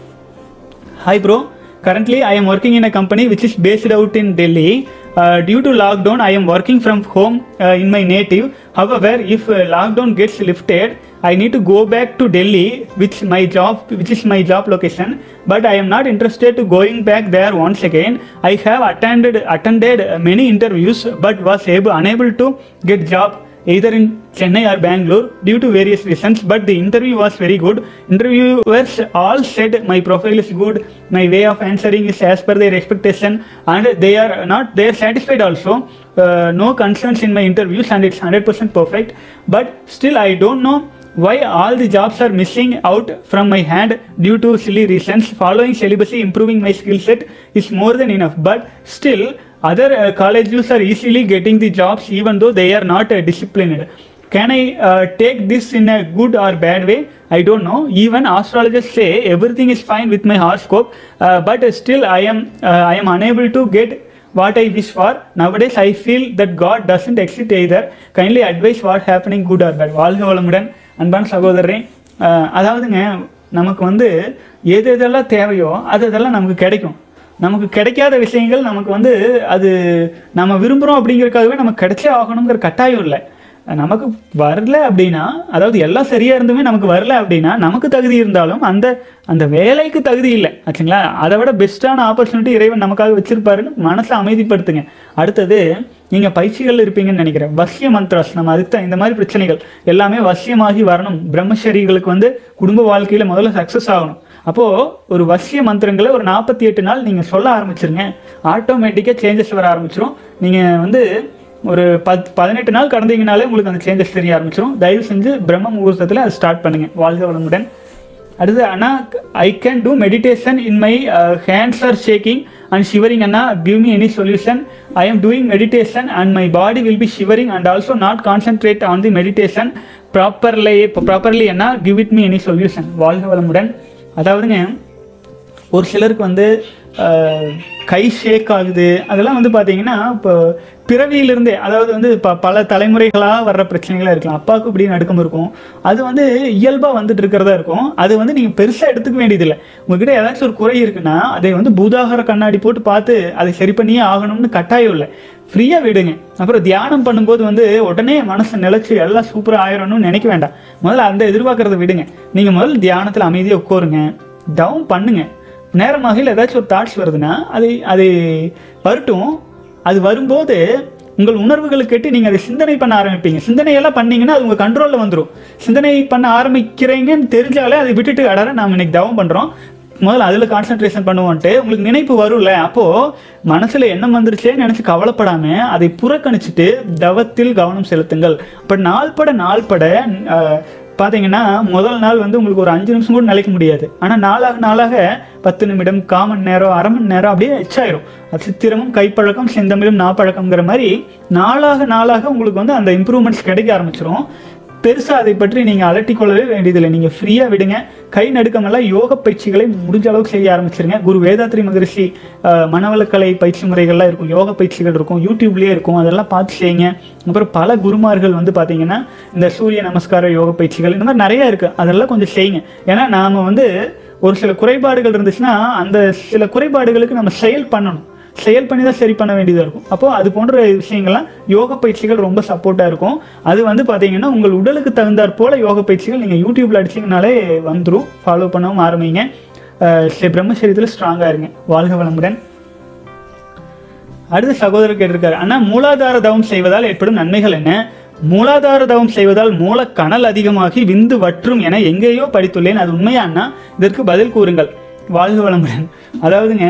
Speaker 1: Hi bro, currently I am working in a company which is based out in Delhi. Uh, due to lockdown, I am working from home uh, in my native. However, if uh, lockdown gets lifted, I need to go back to Delhi, which my job, which is my job location. But I am not interested to going back there once again. I have attended attended uh, many interviews, but was able unable to get job either in Chennai or Bangalore due to various reasons. But the interview was very good. Interviewers all said my profile is good, my way of answering is as per their expectation, and they are not they are satisfied also. Uh, no concerns in my interviews, and it's 100% perfect. But still, I don't know why all the jobs are missing out from my hand due to silly reasons. Following celibacy, improving my skill set is more than enough. But still, other uh, college youths are easily getting the jobs even though they are not uh, disciplined. Can I uh, take this in a good or bad way? I don't know. Even astrologers say everything is fine with my horoscope, uh, but still I am uh, I am unable to get what I wish for. Nowadays I feel that God doesn't exist either. Kindly advise what happening good or bad. வாழ்க வளமுடன் அன்பான சகோதரரே அஹ், அதாவதுங்க நமக்கு வந்து எது எதெல்லாம் தேவையோ அது அதெல்லாம் நமக்கு கிடைக்கும் நமக்கு கிடைக்காத விஷயங்கள் நமக்கு வந்து அது நம்ம விரும்புகிறோம் அப்படிங்கிறதுக்காகவே நமக்கு கிடைச்சே ஆகணுங்கிற கட்டாயம் இல்லை நமக்கு வரல அப்படின்னா அதாவது எல்லாம் சரியா இருந்துமே நமக்கு வரல அப்படின்னா நமக்கு தகுதி இருந்தாலும் அந்த அந்த வேலைக்கு தகுதி இல்லை ஆச்சுங்களா அதை விட பெஸ்ட்டான ஆப்பர்ச்சுனிட்டி இறைவன் நமக்காக வச்சிருப்பாருன்னு மனசை அமைதிப்படுத்துங்க அடுத்தது நீங்கள் பயிற்சிகள் இருப்பீங்கன்னு நினைக்கிறேன் வசிய மந்த்ராஸ் நம்ம அதுக்கு தான் இந்த மாதிரி பிரச்சனைகள் எல்லாமே வசியமாகி வரணும் பிரம்மச்சரிகளுக்கு வந்து குடும்ப வாழ்க்கையில் முதல்ல சக்ஸஸ் ஆகணும் அப்போது ஒரு வசிய மந்திரங்களை ஒரு நாற்பத்தி எட்டு நாள் நீங்கள் சொல்ல ஆரம்பிச்சிருங்க ஆட்டோமேட்டிக்காக சேஞ்சஸ் வர ஆரம்பிச்சிரும் நீங்கள் வந்து ஒரு பத் பதினெட்டு நாள் கடந்தீங்கனாலே உங்களுக்கு அந்த சேஞ்சஸ் தெரிய ஆரம்பிச்சிடும் தயவு செஞ்சு பிரம்ம முகூர்த்தத்தில் அதை ஸ்டார்ட் பண்ணுங்க வாழ்க வளமுடன் அடுத்து அண்ணா I can do meditation in my hands are shaking and shivering அண்ணா give me any solution I am doing meditation and my body will be shivering and also not concentrate on the meditation properly properly அண்ணா give it me any solution வாழ்க வளமுடன் அதாவதுங்க ஒரு சிலருக்கு வந்து அஹ், கை ஷேக் ஆகுது அதெல்லாம் வந்து பார்த்தீங்கன்னா இப்போ பிறவியிலிருந்தே அதாவது வந்து ப பல தலைமுறைகளாக வர்ற பிரச்சனைகளாக இருக்கலாம் அப்பாவுக்கு இப்படி நடுக்கம் இருக்கும் அது வந்து இயல்பாக வந்துட்டு இருக்கிறதா இருக்கும் அது வந்து நீங்கள் பெருசாக எடுத்துக்க வேண்டியதில்லை உங்ககிட்ட ஏதாச்சும் ஒரு குறை இருக்குன்னா அதை வந்து பூதாகர கண்ணாடி போட்டு பார்த்து அதை சரி பண்ணியே ஆகணும்னு கட்டாயம் இல்லை ஃப்ரீயாக விடுங்க அப்புறம் தியானம் பண்ணும்போது வந்து உடனே மனசை நிலைச்சு எல்லாம் சூப்பராக ஆயிரணும்னு நினைக்க வேண்டாம் முதல்ல அந்த எதிர்பார்க்கறத விடுங்க நீங்கள் முதல்ல தியானத்தில் அமைதியாக உட்காருங்க டவுன் பண்ணுங்க நேரமாக ஏதாச்சும் ஒரு தாட்ஸ் வருதுன்னா அது அது வரட்டும் அது வரும்போது உங்கள் உணர்வுகளுக்கு கேட்டு நீங்கள் அதை சிந்தனை பண்ண ஆரம்பிப்பீங்க சிந்தனையெல்லாம் பண்ணீங்கன்னா அது உங்கள் கண்ட்ரோலில் வந்துடும் சிந்தனை பண்ண ஆரம்பிக்கிறீங்கன்னு தெரிஞ்சாலே அதை விட்டுட்டு அடற நாம் இன்னைக்கு தவம் பண்ணுறோம் முதல்ல அதில் கான்சென்ட்ரேஷன் பண்ணுவோன்ட்டு உங்களுக்கு நினைப்பு வரும்ல அப்போது மனசில் எண்ணம் வந்துருச்சே நினச்சி கவலைப்படாமல் அதை புறக்கணிச்சிட்டு தவத்தில் கவனம் செலுத்துங்கள் இப்போ நாள்பட நாள்பட அஹ், பார்த்தீங்கன்னா முதல் நாள் வந்து உங்களுக்கு ஒரு அஞ்சு நிமிஷம் கூட நிலைக்க முடியாது ஆனால் நாளாக நாளாக பத்து நிமிடம் கால் மணி நேரம் அரை மணி நேரம் அப்படியே எச்சாயிரும் அது சித்திரமும் கைப்பழக்கம் செந்தமிழும் நாப்பழக்கம்ங்கிற மாதிரி நாளாக நாளாக உங்களுக்கு வந்து அந்த இம்ப்ரூவ்மெண்ட்ஸ் கிடைக்க ஆரம்பிச்சிரும் பெருசாக அதை பற்றி நீங்கள் அலட்டிக்கொள்ளவே வேண்டியதில்லை நீங்கள் ஃப்ரீயாக விடுங்க கை நடுக்கமெல்லாம் யோக பயிற்சிகளை முடிஞ்ச அளவுக்கு செய்ய ஆரம்பிச்சிருங்க குரு வேதாத்ரி மகரிஷி அஹ், மனவளக்கலை பயிற்சி முறைகள்லாம் இருக்கும் யோக பயிற்சிகள் இருக்கும் யூடியூப்லேயே இருக்கும் அதெல்லாம் பார்த்து செய்யுங்க அப்புறம் பல குருமார்கள் வந்து பார்த்தீங்கன்னா இந்த சூரிய நமஸ்கார யோக பயிற்சிகள் இந்த மாதிரி நிறைய இருக்குது அதெல்லாம் கொஞ்சம் செய்யுங்க ஏன்னா நாம் வந்து ஒரு சில குறைபாடுகள் இருந்துச்சுன்னா அந்த சில குறைபாடுகளுக்கு நம்ம செயல் பண்ணணும் செயல் பண்ணி தான் சரி பண்ண வேண்டியதாக இருக்கும் அப்போ அது போன்ற விஷயங்கள்லாம் யோக பயிற்சிகள் ரொம்ப சப்போர்ட்டாக இருக்கும் அது வந்து பார்த்தீங்கன்னா உங்கள் உடலுக்கு தகுந்தாற் போல யோக பயிற்சிகள் நீங்கள் யூடியூப்ல அடிச்சிங்கனாலே வந்துடும் ஃபாலோ பண்ணவும் ஆரம்பிங்க அஹ் ஸ்ரீ பிரம்மச்சரியத்தில் ஸ்ட்ராங்காக இருங்க வாழ்க வளமுடன் அடுத்த சகோதரர் கேட்டிருக்காரு அண்ணா மூலாதார தவம் செய்வதால் ஏற்படும் நன்மைகள் என்ன மூலாதார தவம் செய்வதால் மூலக்கணல் அதிகமாகி விந்து வற்றும் என எங்கேயோ படித்துள்ளேன் அது உண்மையா அண்ணா இதற்கு பதில் கூறுங்கள் வாழ்க வளமுடன் அதாவதுங்க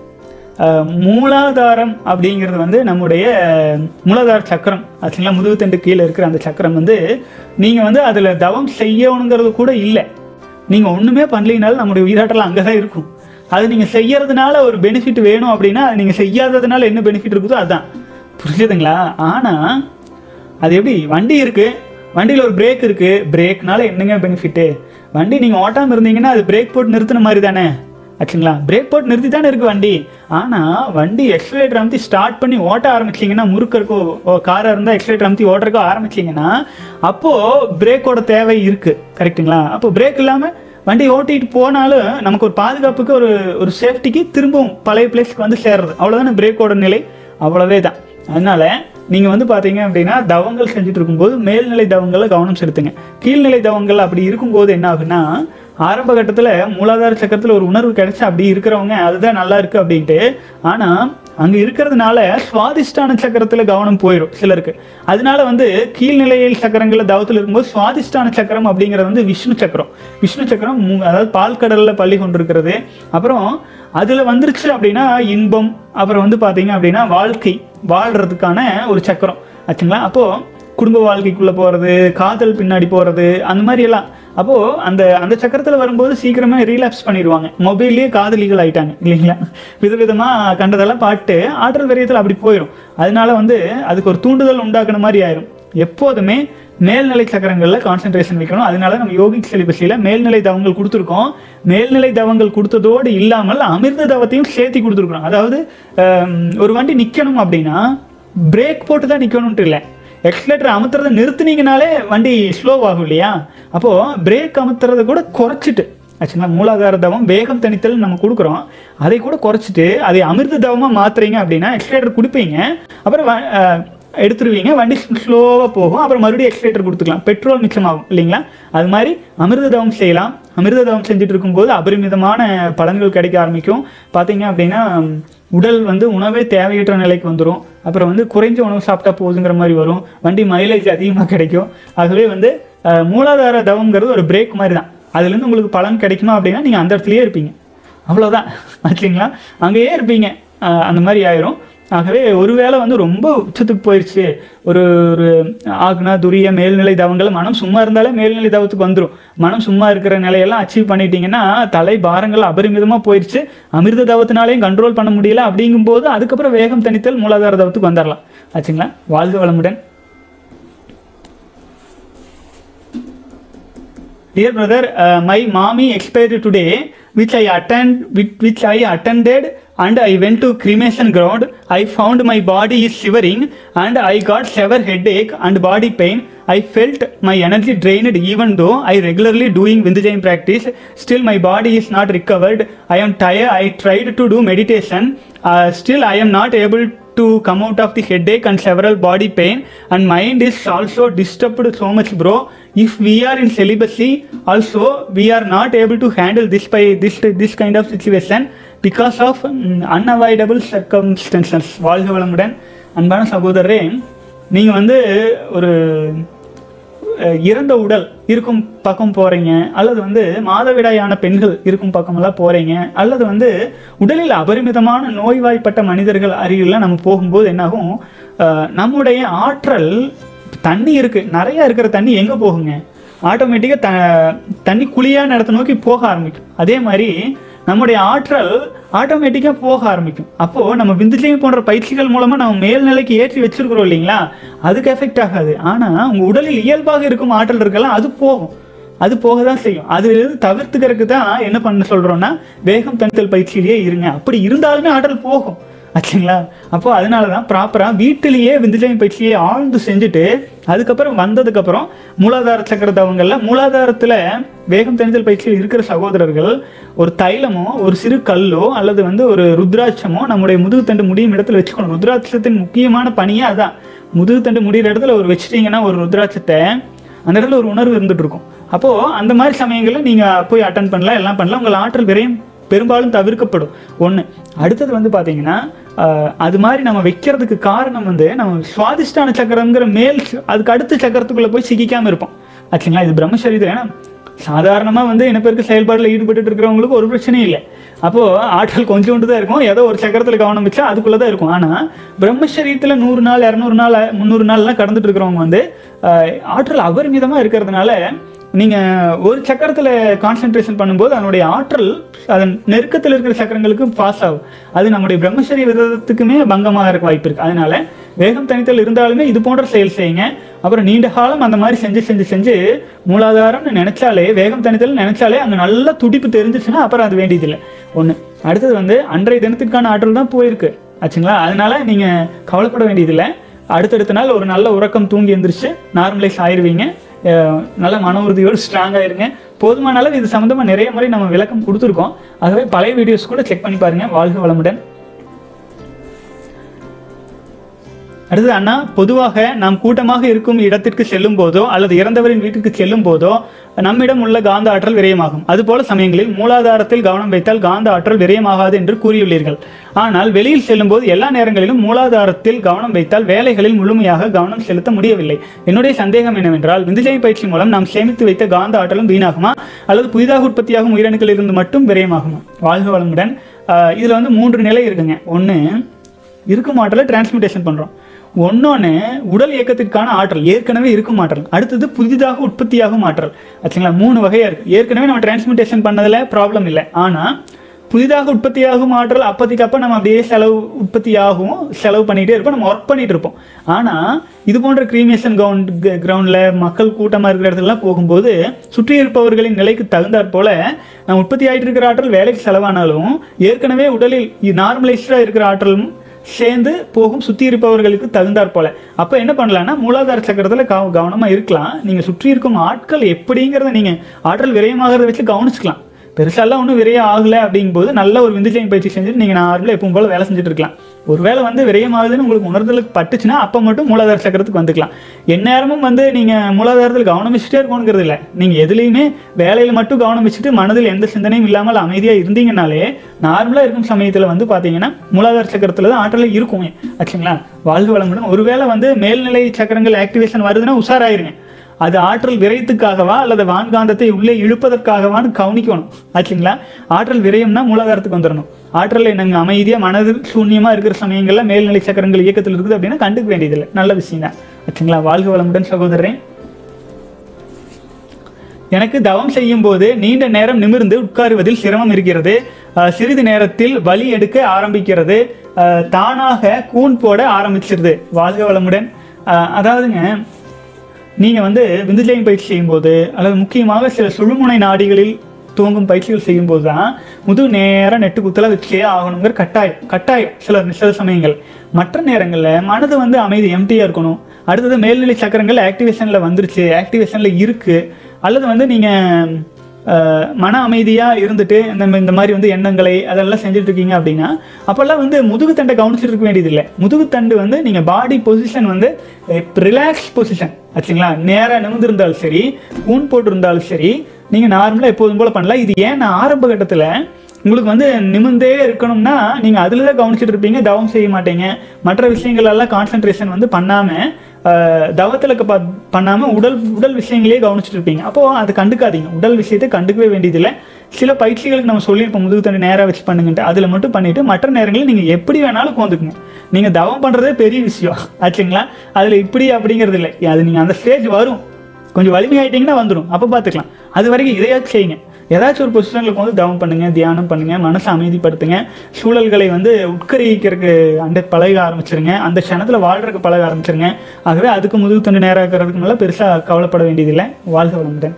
Speaker 1: அஹ், மூலாதாரம் அப்படிங்கிறது வந்து நம்முடைய மூலாதார சக்கரம் ஆச்சுங்களா முதுகுத்தண்டு கீழே இருக்கிற அந்த சக்கரம் வந்து நீங்கள் வந்து அதில் தவம் செய்யணுங்கிறது கூட இல்லை நீங்கள் ஒன்றுமே பண்ணலைனாலும் நம்முடைய உயிராற்றல் அங்கே தான் இருக்கும் அது நீங்கள் செய்யறதுனால ஒரு பெனிஃபிட் வேணும் அப்படின்னா அது நீங்கள் செய்யாததுனால என்ன பெனிஃபிட் இருக்குதோ அதான் புரிஞ்சுதுங்களா ஆனால் அது எப்படி வண்டி இருக்கு வண்டியில் ஒரு பிரேக் இருக்கு பிரேக்னால என்னங்க பெனிஃபிட்டு வண்டி நீங்கள் ஓட்டாமல் இருந்தீங்கன்னா அது பிரேக் போட்டு நிறுத்தின மாதிரி தானே ஆச்சுங்களா பிரேக் போட்டு நிறுத்தி தானே இருக்கு வண்டி ஆனால் வண்டி எக்ஸலேட்டர் அமுத்தி ஸ்டார்ட் பண்ணி ஓட்ட ஆரம்பிச்சிங்கன்னா முறுக்கறக்கோ காராக இருந்தால் எக்ஸலேட்டர் அமுத்தி ஓட்டுறக்கோ ஆரம்பிச்சிங்கன்னா அப்போது பிரேக்கோட தேவை இருக்குது கரெக்ட்டுங்களா அப்போ பிரேக் இல்லாமல் வண்டி ஓட்டிட்டு போனாலும் நமக்கு ஒரு பாதுகாப்புக்கு ஒரு ஒரு சேஃப்டிக்கு திரும்பவும் பழைய பிளேஸ்க்கு வந்து சேர்றது அவ்வளோதானே பிரேக்கோட நிலை அவ்வளவே தான் அதனால நீங்கள் வந்து பார்த்தீங்க அப்படின்னா தவங்கள் செஞ்சுட்டு இருக்கும்போது மேல்நிலை தவங்களில் கவனம் செலுத்துங்க கீழ்நிலை தவங்கள் அப்படி இருக்கும்போது என்ன ஆகுன்னா ஆரம்ப கட்டத்தில் மூலாதார சக்கரத்தில் ஒரு உணர்வு கிடைச்சா அப்படி இருக்கிறவங்க அதுதான் நல்லா இருக்கு அப்படின்ட்டு ஆனால் அங்கே இருக்கிறதுனால சுவாதிஷ்டான சக்கரத்தில் கவனம் போயிடும் சிலருக்கு அதனால வந்து கீழ்நிலையில் சக்கரங்களில் தவத்தில் இருக்கும்போது சுவாதிஷ்டான சக்கரம் அப்படிங்கிறது வந்து விஷ்ணு சக்கரம் விஷ்ணு சக்கரம் மூ- அதாவது பால்கடலில் பள்ளி கொண்டிருக்கிறது அப்புறம் அதில் வந்துருச்சு அப்படின்னா இன்பம் அப்புறம் வந்து பார்த்தீங்க அப்படின்னா வாழ்க்கை வாழ்கிறதுக்கான ஒரு சக்கரம் ஆச்சுங்களா அப்போது குடும்ப வாழ்க்கைக்குள்ளே போகிறது காதல் பின்னாடி போகிறது அந்த மாதிரி எல்லாம் அப்போது அந்த அந்த சக்கரத்தில் வரும்போது சீக்கிரமாக ரீலாப்ஸ் பண்ணிடுவாங்க மொபைல்லேயே காதலிகள் ஆயிட்டாங்க இல்லைங்களா விதவிதமாக கண்டதெல்லாம் பாட்டு ஆற்றல் விரயத்தில் அப்படி போயிடும் அதனால வந்து அதுக்கு ஒரு தூண்டுதல் உண்டாக்குன மாதிரி ஆயிரும் எப்போதுமே மேல்நிலை சக்கரங்களில் கான்சென்ட்ரேஷன் வைக்கணும் அதனால நம்ம யோகிக் சிலிபஸில் மேல்நிலை தவங்கள் கொடுத்துருக்கோம் மேல்நிலை தவங்கள் கொடுத்ததோடு இல்லாமல் அமிர்த தவத்தையும் சேர்த்து கொடுத்துருக்குறோம் அதாவது ஹம், ஒரு வண்டி நிற்கணும் அப்படின்னா பிரேக் போட்டு தான் நிற்கணும்ட்டு இல்லை எக்ஸ்லேட்டர் அமுத்துறதை நிறுத்துனீங்கனாலே வண்டி ஸ்லோ ஆகும் இல்லையா அப்போது பிரேக் அமுத்துறதை கூட குறைச்சிட்டு ஆக்சுவலாக மூலாதார தவம் வேகம் தணித்தல் நம்ம கொடுக்குறோம் அதை கூட குறைச்சிட்டு அதை அமிர்த தவமாக மாத்துறீங்க அப்படின்னா எக்ஸ்லேட்டர் கொடுப்பீங்க அப்புறம் வ- அஹ், எடுத்துருவீங்க வண்டி ஸ்லோவாக போகும் அப்புறம் மறுபடியும் எக்ஸ்லேட்டர் கொடுத்துக்கலாம் பெட்ரோல் மிச்சமாகும் இல்லைங்களா அது மாதிரி அமிர்த தவம் செய்யலாம் அமிர்த தவம் செஞ்சுட்டு இருக்கும்போது அபரிமிதமான பலன்கள் கிடைக்க ஆரம்பிக்கும் பார்த்தீங்க அப்படின்னா உம், உடல் வந்து உணவே தேவையற்ற நிலைக்கு வந்துடும் அப்புறம் வந்து குறைஞ்ச உணவு சாப்பிட்டா போதுங்கிற மாதிரி வரும் வண்டி மைலேஜ் அதிகமாக கிடைக்கும் ஆகவே வந்து அஹ், மூலாதார தவம்ங்கிறது ஒரு பிரேக் மாதிரி தான் அதுலேருந்து உங்களுக்கு பலன் கிடைக்குமா அப்படின்னா நீங்கள் அந்த இடத்துலயே இருப்பீங்க அவ்வளோதான் ஆச்சுங்களா அங்கேயே இருப்பீங்க அஹ், அந்த மாதிரி ஆயிரும் ஆகவே ஒருவேளை வந்து ரொம்ப உச்சத்துக்கு போயிடுச்சு ஒரு ஒரு ஆக்னா துரிய மேல்நிலை தவங்கள் மனம் சும்மா இருந்தாலே மேல்நிலை தவத்துக்கு வந்துடும் மனம் சும்மா இருக்கிற நிலையெல்லாம் அச்சீவ் பண்ணிட்டீங்கன்னா தலை பாரங்கள் அபரிமிதமாக போயிடுச்சு அமிர்த தவத்தினாலையும் கண்ட்ரோல் பண்ண முடியல அப்படிங்கும்போது அதுக்கப்புறம் வேகம் தணித்தல் மூலாதார தவத்துக்கு வந்துடலாம் ஆச்சுங்களா வாழ்க வளமுடன் Dear brother, uh, my mommy expired today. which I attend with which I attended and I went to cremation ground. I found my body is shivering and I got severe headache and body pain. I felt my energy drained even though I regularly doing Vindhyayam practice. Still my body is not recovered. I am tired. I tried to do meditation. Uh, still I am not able to come out of the headache and several body pain and mind is also disturbed so much bro if we are in celibacy also we are not able to handle this by this this kind of situation because of mm, unavoidable circumstances வாழ்க வளமுடன் அன்பான சகோதரரே நீங்கள் வந்து ஒரு அஹ், இறந்த உடல் இருக்கும் பக்கம் போறீங்க அல்லது வந்து மாதவிடாயான பெண்கள் இருக்கும் பக்கமெல்லாம் போறீங்க அல்லது வந்து உடலில் அபரிமிதமான நோய்வாய்ப்பட்ட மனிதர்கள் அருகில் நம்ம போகும்போது என்னாகும் அஹ், நம்முடைய ஆற்றல் தண்ணி இருக்கு நிறைய இருக்கிற தண்ணி எங்க போகுங்க ஆட்டோமேட்டிக்காக த தண்ணி குழியான இடத்த நோக்கி போக ஆரம்பிக்கும் அதே மாதிரி நம்முடைய ஆற்றல் ஆட்டோமேட்டிக்காக போக ஆரம்பிக்கும் அப்போது நம்ம விந்துஜயம் போன்ற பயிற்சிகள் மூலமாக நம்ம மேல்நிலைக்கு ஏற்றி வச்சிருக்கிறோம் இல்லைங்களா அதுக்கு எஃபெக்ட் ஆகாது ஆனால் உங்கள் உடலில் இயல்பாக இருக்கும் ஆற்றல் இருக்கலாம் அது போகும் அது போக தான் செய்யும் அது தவிர்த்துக்கிறதுக்கு தான் என்ன பண்ண சொல்கிறோன்னா வேகம் தணித்தல் பயிற்சியிலேயே இருங்க அப்படி இருந்தாலுமே ஆற்றல் போகும் ஆச்சுங்களா அப்போ அதனால தான் ப்ராப்பராக வீட்டிலேயே விந்துஜயம் பயிற்சியை ஆழ்ந்து செஞ்சுட்டு அதுக்கப்புறம் வந்ததுக்கப்புறம் மூலாதார சக்கர தவங்கள்ல மூலாதாரத்தில் வேகம் தணிதல் பயிற்சியில் இருக்கிற சகோதரர்கள் ஒரு தைலமோ ஒரு சிறு கல்லோ அல்லது வந்து ஒரு ருத்ராட்சமோ நம்முடைய முதுகுத்தண்டு முடியும் இடத்துல வச்சுக்கணும் ருத்ராட்சத்தின் முக்கியமான பணியே அதான் முதுகுத்தண்டு முடிகிற இடத்துல ஒரு வச்சுட்டீங்கன்னா ஒரு ருத்ராட்சத்தை அந்த இடத்துல ஒரு உணர்வு இருந்துட்டு இருக்கும் அப்போது அந்த மாதிரி சமயங்களில் நீங்கள் போய் அட்டன் பண்ணலாம் எல்லாம் பண்ணலாம் உங்கள் ஆற்றல் விரையும் பெரும்பாலும் தவிர்க்கப்படும் ஒன்று அடுத்தது வந்து பார்த்தீங்கன்னா ஆஹ், அது மாதிரி நம்ம வைக்கிறதுக்கு காரணம் வந்து நம்ம சுவாதிஷ்டான சக்கரங்கிற மேல் ச- அதுக்கு அடுத்த சக்கரத்துக்குள்ளே போய் சிக்கிக்காமல் இருப்போம் ஆச்சுங்களா இது பிரம்மசரீரம் ஏன்னா சாதாரணமாக வந்து இனப்பெருக்க செயல்பாட்டில் ஈடுபட்டு இருக்கிறவங்களுக்கு ஒரு பிரச்சனையும் இல்லை அப்போது ஆற்றல் கொஞ்சோண்டு தான் இருக்கும் ஏதோ ஒரு சக்கரத்தில் கவனம் வச்சா அதுக்குள்ளே தான் இருக்கும் ஆனால் பிரம்மசரீரத்தில் நூறு நாள் இரநூறு நாள் முந்நூறு நாள்லாம் கடந்துட்டு இருக்கிறவங்க வந்து ஆஹ், ஆற்றல் அபரிமிதமாக இருக்கிறதுனால நீங்கள் ஒரு சக்கரத்தில் கான்சென்ட்ரேஷன் பண்ணும்போது அதனுடைய ஆற்றல் அதன் நெருக்கத்தில் இருக்கிற சக்கரங்களுக்கு பாஸ் ஆகும் அது நம்முடைய பிரம்மச்சரிய விரதத்துக்குமே பங்கமாக இருக்க வாய்ப்பு இருக்குது அதனால வேகம் தனித்தல் இருந்தாலுமே இது போன்ற செயல் செய்யுங்க அப்புறம் நீண்ட காலம் அந்த மாதிரி செஞ்சு செஞ்சு செஞ்சு மூலாதாரம்னு நினைச்சாலே வேகம் தனித்தல் நினைச்சாலே அங்கே நல்ல துடிப்பு தெரிஞ்சிச்சுன்னா அப்புறம் அது வேண்டியதில்லை ஒன்று அடுத்தது வந்து அன்றைய தினத்துக்கான ஆற்றல் தான் போயிருக்கு ஆச்சுங்களா அதனால நீங்கள் கவலைப்பட வேண்டியதில்லை அடுத்தடுத்த நாள் ஒரு நல்ல உறக்கம் தூங்கி எந்திரிச்சு நார்மலைஸ் ஆயிருவீங்க அஹ் நல்ல மன உறுதியோடு ஸ்ட்ராங்காக இருங்க போதுமான அளவு இது சம்மந்தமாக நிறைய முறை நம்ம விளக்கம் கொடுத்துருக்கோம் ஆகவே பழைய வீடியோஸ் கூட செக் பண்ணி பாருங்க வாழ்க வளமுடன் அடுத்தது அண்ணா பொதுவாக நாம் கூட்டமாக இருக்கும் இடத்திற்கு செல்லும் போதோ அல்லது இறந்தவரின் வீட்டுக்கு செல்லும் போதோ நம்மிடம் உள்ள காந்த ஆற்றல் விரயமாகும் அதுபோல சமயங்களில் மூலாதாரத்தில் கவனம் வைத்தால் காந்த ஆற்றல் விரயமாகாது என்று கூறியுள்ளீர்கள் ஆனால் வெளியில் செல்லும்போது எல்லா நேரங்களிலும் மூலாதாரத்தில் கவனம் வைத்தால் வேலைகளில் முழுமையாக கவனம் செலுத்த முடியவில்லை என்னுடைய சந்தேகம் என்னவென்றால் விந்துஜய பயிற்சி மூலம் நாம் சேமித்து வைத்த காந்த ஆற்றலும் வீணாகுமா அல்லது புதிதாக உற்பத்தியாகும் உயிரணுக்களில் இருந்து மட்டும் விரயமாகுமா வாழ்க வளமுடன் ஆஹ் இதுல வந்து மூன்று நிலை இருக்குங்க ஒன்று இருக்கும் ஆற்றலை டிரான்ஸ்மிட்டேஷன் பண்ணுறோம் ஒன்னொன்று உடல் இயக்கத்திற்கான ஆற்றல் ஏற்கனவே இருக்கும் ஆற்றல் அடுத்தது புதிதாக உற்பத்தியாகும் ஆற்றல் ஆச்சுங்களா மூணு வகையாக இருக்குது ஏற்கனவே நம்ம டிரான்ஸ்மிட்டேஷன் பண்ணதில் ப்ராப்ளம் இல்லை ஆனால் புதிதாக உற்பத்தியாகும் ஆற்றல் அப்போதைக்கு அப்போ நம்ம அப்படியே செலவு உற்பத்தி ஆகும் செலவு பண்ணிகிட்டே இருப்போம் நம்ம ஒர்க் பண்ணிட்டு இருப்போம் ஆனால் இது போன்ற கிரீமேஷன் கிரவுண்ட் கிரவுண்டில் மக்கள் கூட்டமாக இருக்கிற இடத்துலலாம் போகும்போது சுற்றி இருப்பவர்களின் நிலைக்கு தகுந்தாற் போல நம்ம உற்பத்தி ஆகிட்டு இருக்கிற ஆற்றல் வேலைக்கு செலவானாலும் ஏற்கனவே உடலில் நார்மலைஸ்டாக இருக்கிற ஆற்றலும் சேர்ந்து போகும் சுற்றி இருப்பவர்களுக்கு தகுந்தாற் போல அப்போ என்ன பண்ணலாம்னா மூலாதார சக்கரத்தில் கவ கவனமாக இருக்கலாம் நீங்கள் சுற்றி இருக்கும் ஆட்கள் எப்படிங்கிறத நீங்கள் ஆற்றல் விரயமாகிறத வச்சு கவனிச்சுக்கலாம் பெருசாலாம் ஒன்றும் விரயம் ஆகலை அப்படிங்கும்போது நல்ல ஒரு விந்துஜயம் பயிற்சி செஞ்சுட்டு நீங்கள் நார்மலாக எப்பவும் போல் வேலை செஞ்சுட்டு இருக்கலாம் ஒருவேளை வந்து விரயமாகுதுன்னு உங்களுக்கு உணர்தலுக்கு பட்டுச்சுன்னா அப்போ மட்டும் மூலாதார சக்கரத்துக்கு வந்துக்கலாம் எந்நேரமும் வந்து நீங்கள் மூலாதாரத்தில் கவனம் வச்சுட்டே இருக்கணுங்கிறது இல்லை நீங்கள் எதுலேயுமே வேலையில் மட்டும் கவனம் வச்சுட்டு மனதில் எந்த சிந்தனையும் இல்லாமல் அமைதியாக இருந்தீங்கனாலே நார்மலாக இருக்கும் சமயத்தில் வந்து பார்த்தீங்கன்னா மூலாதார சக்கரத்தில் தான் ஆற்றலே இருக்கும் ஆச்சுங்களா வாழ்க வளமுடன் ஒருவேளை வந்து மேல்நிலை சக்கரங்கள் ஆக்டிவேஷன் வருதுன்னா உஷாராயிருங்க அது ஆற்றல் விரயத்துக்காகவா அல்லது வான்காந்தத்தை உள்ளே இழுப்பதற்காகவான்னு கவனிக்கணும் ஆச்சுங்களா ஆற்றல் விரயம்னா மூலாதாரத்துக்கு வந்துடணும் ஆற்றல் என்னங்க அமைதியாக மனது சூன்யமாக இருக்கிற சமயங்களில் மேல்நிலை சக்கரங்கள் இயக்கத்தில் இருக்குது அப்படின்னா கண்டுக்க வேண்டியதில்லை நல்ல விஷயம் தான் ஆச்சுங்களா வாழ்க வளமுடன் சகோதரன் எனக்கு தவம் செய்யும் போது நீண்ட நேரம் நிமிர்ந்து உட்காருவதில் சிரமம் இருக்கிறது அஹ் சிறிது நேரத்தில் வலி எடுக்க ஆரம்பிக்கிறது அஹ் தானாக கூன் போட ஆரம்பிச்சிருது வாழ்க வளமுடன் அஹ் அதாவதுங்க நீங்கள் வந்து விந்துஜயம் பயிற்சி செய்யும்போது அல்லது முக்கியமாக சில சுழுமுனை நாடிகளில் துவங்கும் பயிற்சிகள் செய்யும்போது தான் முதுகு நேராக நெட்டு குத்தலாக வச்சே ஆகணுங்கிற கட்டாயம் கட்டாயம் சில சில சமயங்கள் மற்ற நேரங்களில் மனது வந்து அமைதி எம்டியாக இருக்கணும் அடுத்தது மேல்நிலை சக்கரங்கள் ஆக்டிவேஷனில் வந்துருச்சு ஆக்டிவேஷனில் இருக்குது அல்லது வந்து நீங்கள் அஹ் மன அமைதியாக இருந்துட்டு இந்த இந்த மாதிரி வந்து எண்ணங்களை அதெல்லாம் செஞ்சுட்டு இருக்கீங்க அப்படின்னா அப்போல்லாம் வந்து முதுகுத்தண்டை கவனிச்சிட்டு இருக்க வேண்டியதில்லை முதுகுத்தண்டு வந்து நீங்கள் பாடி பொசிஷன் வந்து ரிலாக்ஸ் பொசிஷன் ஆச்சுங்களா நேராக நிமிர்ந்திருந்தாலும் சரி ஊன் போட்டு இருந்தாலும் சரி நீங்கள் நார்மலாக எப்போதும் போல் பண்ணலாம் இது ஏன் நான் ஆரம்ப கட்டத்தில் உங்களுக்கு வந்து நிமிர்ந்தே இருக்கணும்னா நீங்கள் அதில் தான் கவனிச்சிட்டு இருப்பீங்க தவம் செய்ய மாட்டீங்க மற்ற விஷயங்கள் எல்லாம் கான்சென்ட்ரேஷன் வந்து பண்ணாமல் தவத்தில் ப பண்ணாமல் உடல் உடல் விஷயங்களே கவனிச்சிட்டு இருப்பீங்க அப்போது அது கண்டுக்காதீங்க உடல் விஷயத்தை கண்டுக்கவே வேண்டியதில்லை சில பயிற்சிகளுக்கு நம்ம சொல்லியிருப்போம் முதுகு தண்டு நேராக வச்சு பண்ணுங்கன்ட்டு அதில் மட்டும் பண்ணிவிட்டு மற்ற நேரங்களில் நீங்கள் எப்படி வேணாலும் கோந்துக்குங்க நீங்கள் தவம் பண்ணுறதே பெரிய விஷயம் ஆச்சுங்களா அதில் இப்படி அப்படிங்கிறது இல்லை அது நீங்கள் அந்த ஸ்டேஜ் வரும் கொஞ்சம் வலிமையாயிட்டீங்கன்னா வந்துடும் அப்போ பார்த்துக்கலாம் அது வரைக்கும் இதையாச்சும் செய்யுங்க ஏதாச்சும் ஒரு பொசிஷனில் வந்து தவம் பண்ணுங்க தியானம் பண்ணுங்க மனசை அமைதிப்படுத்துங்க சூழல்களை வந்து உட்கரிக்கிறதுக்கு அந்த பழக ஆரம்பிச்சிருங்க அந்த க்ஷணத்தில் வாழ்றதுக்கு பழக ஆரம்பிச்சிருங்க ஆகவே அதுக்கு முதுகு தண்டு நேராக்கிறதுக்கு மேலே பெருசாக கவலைப்பட வேண்டியதில்லை வாழ்க வளமுடன்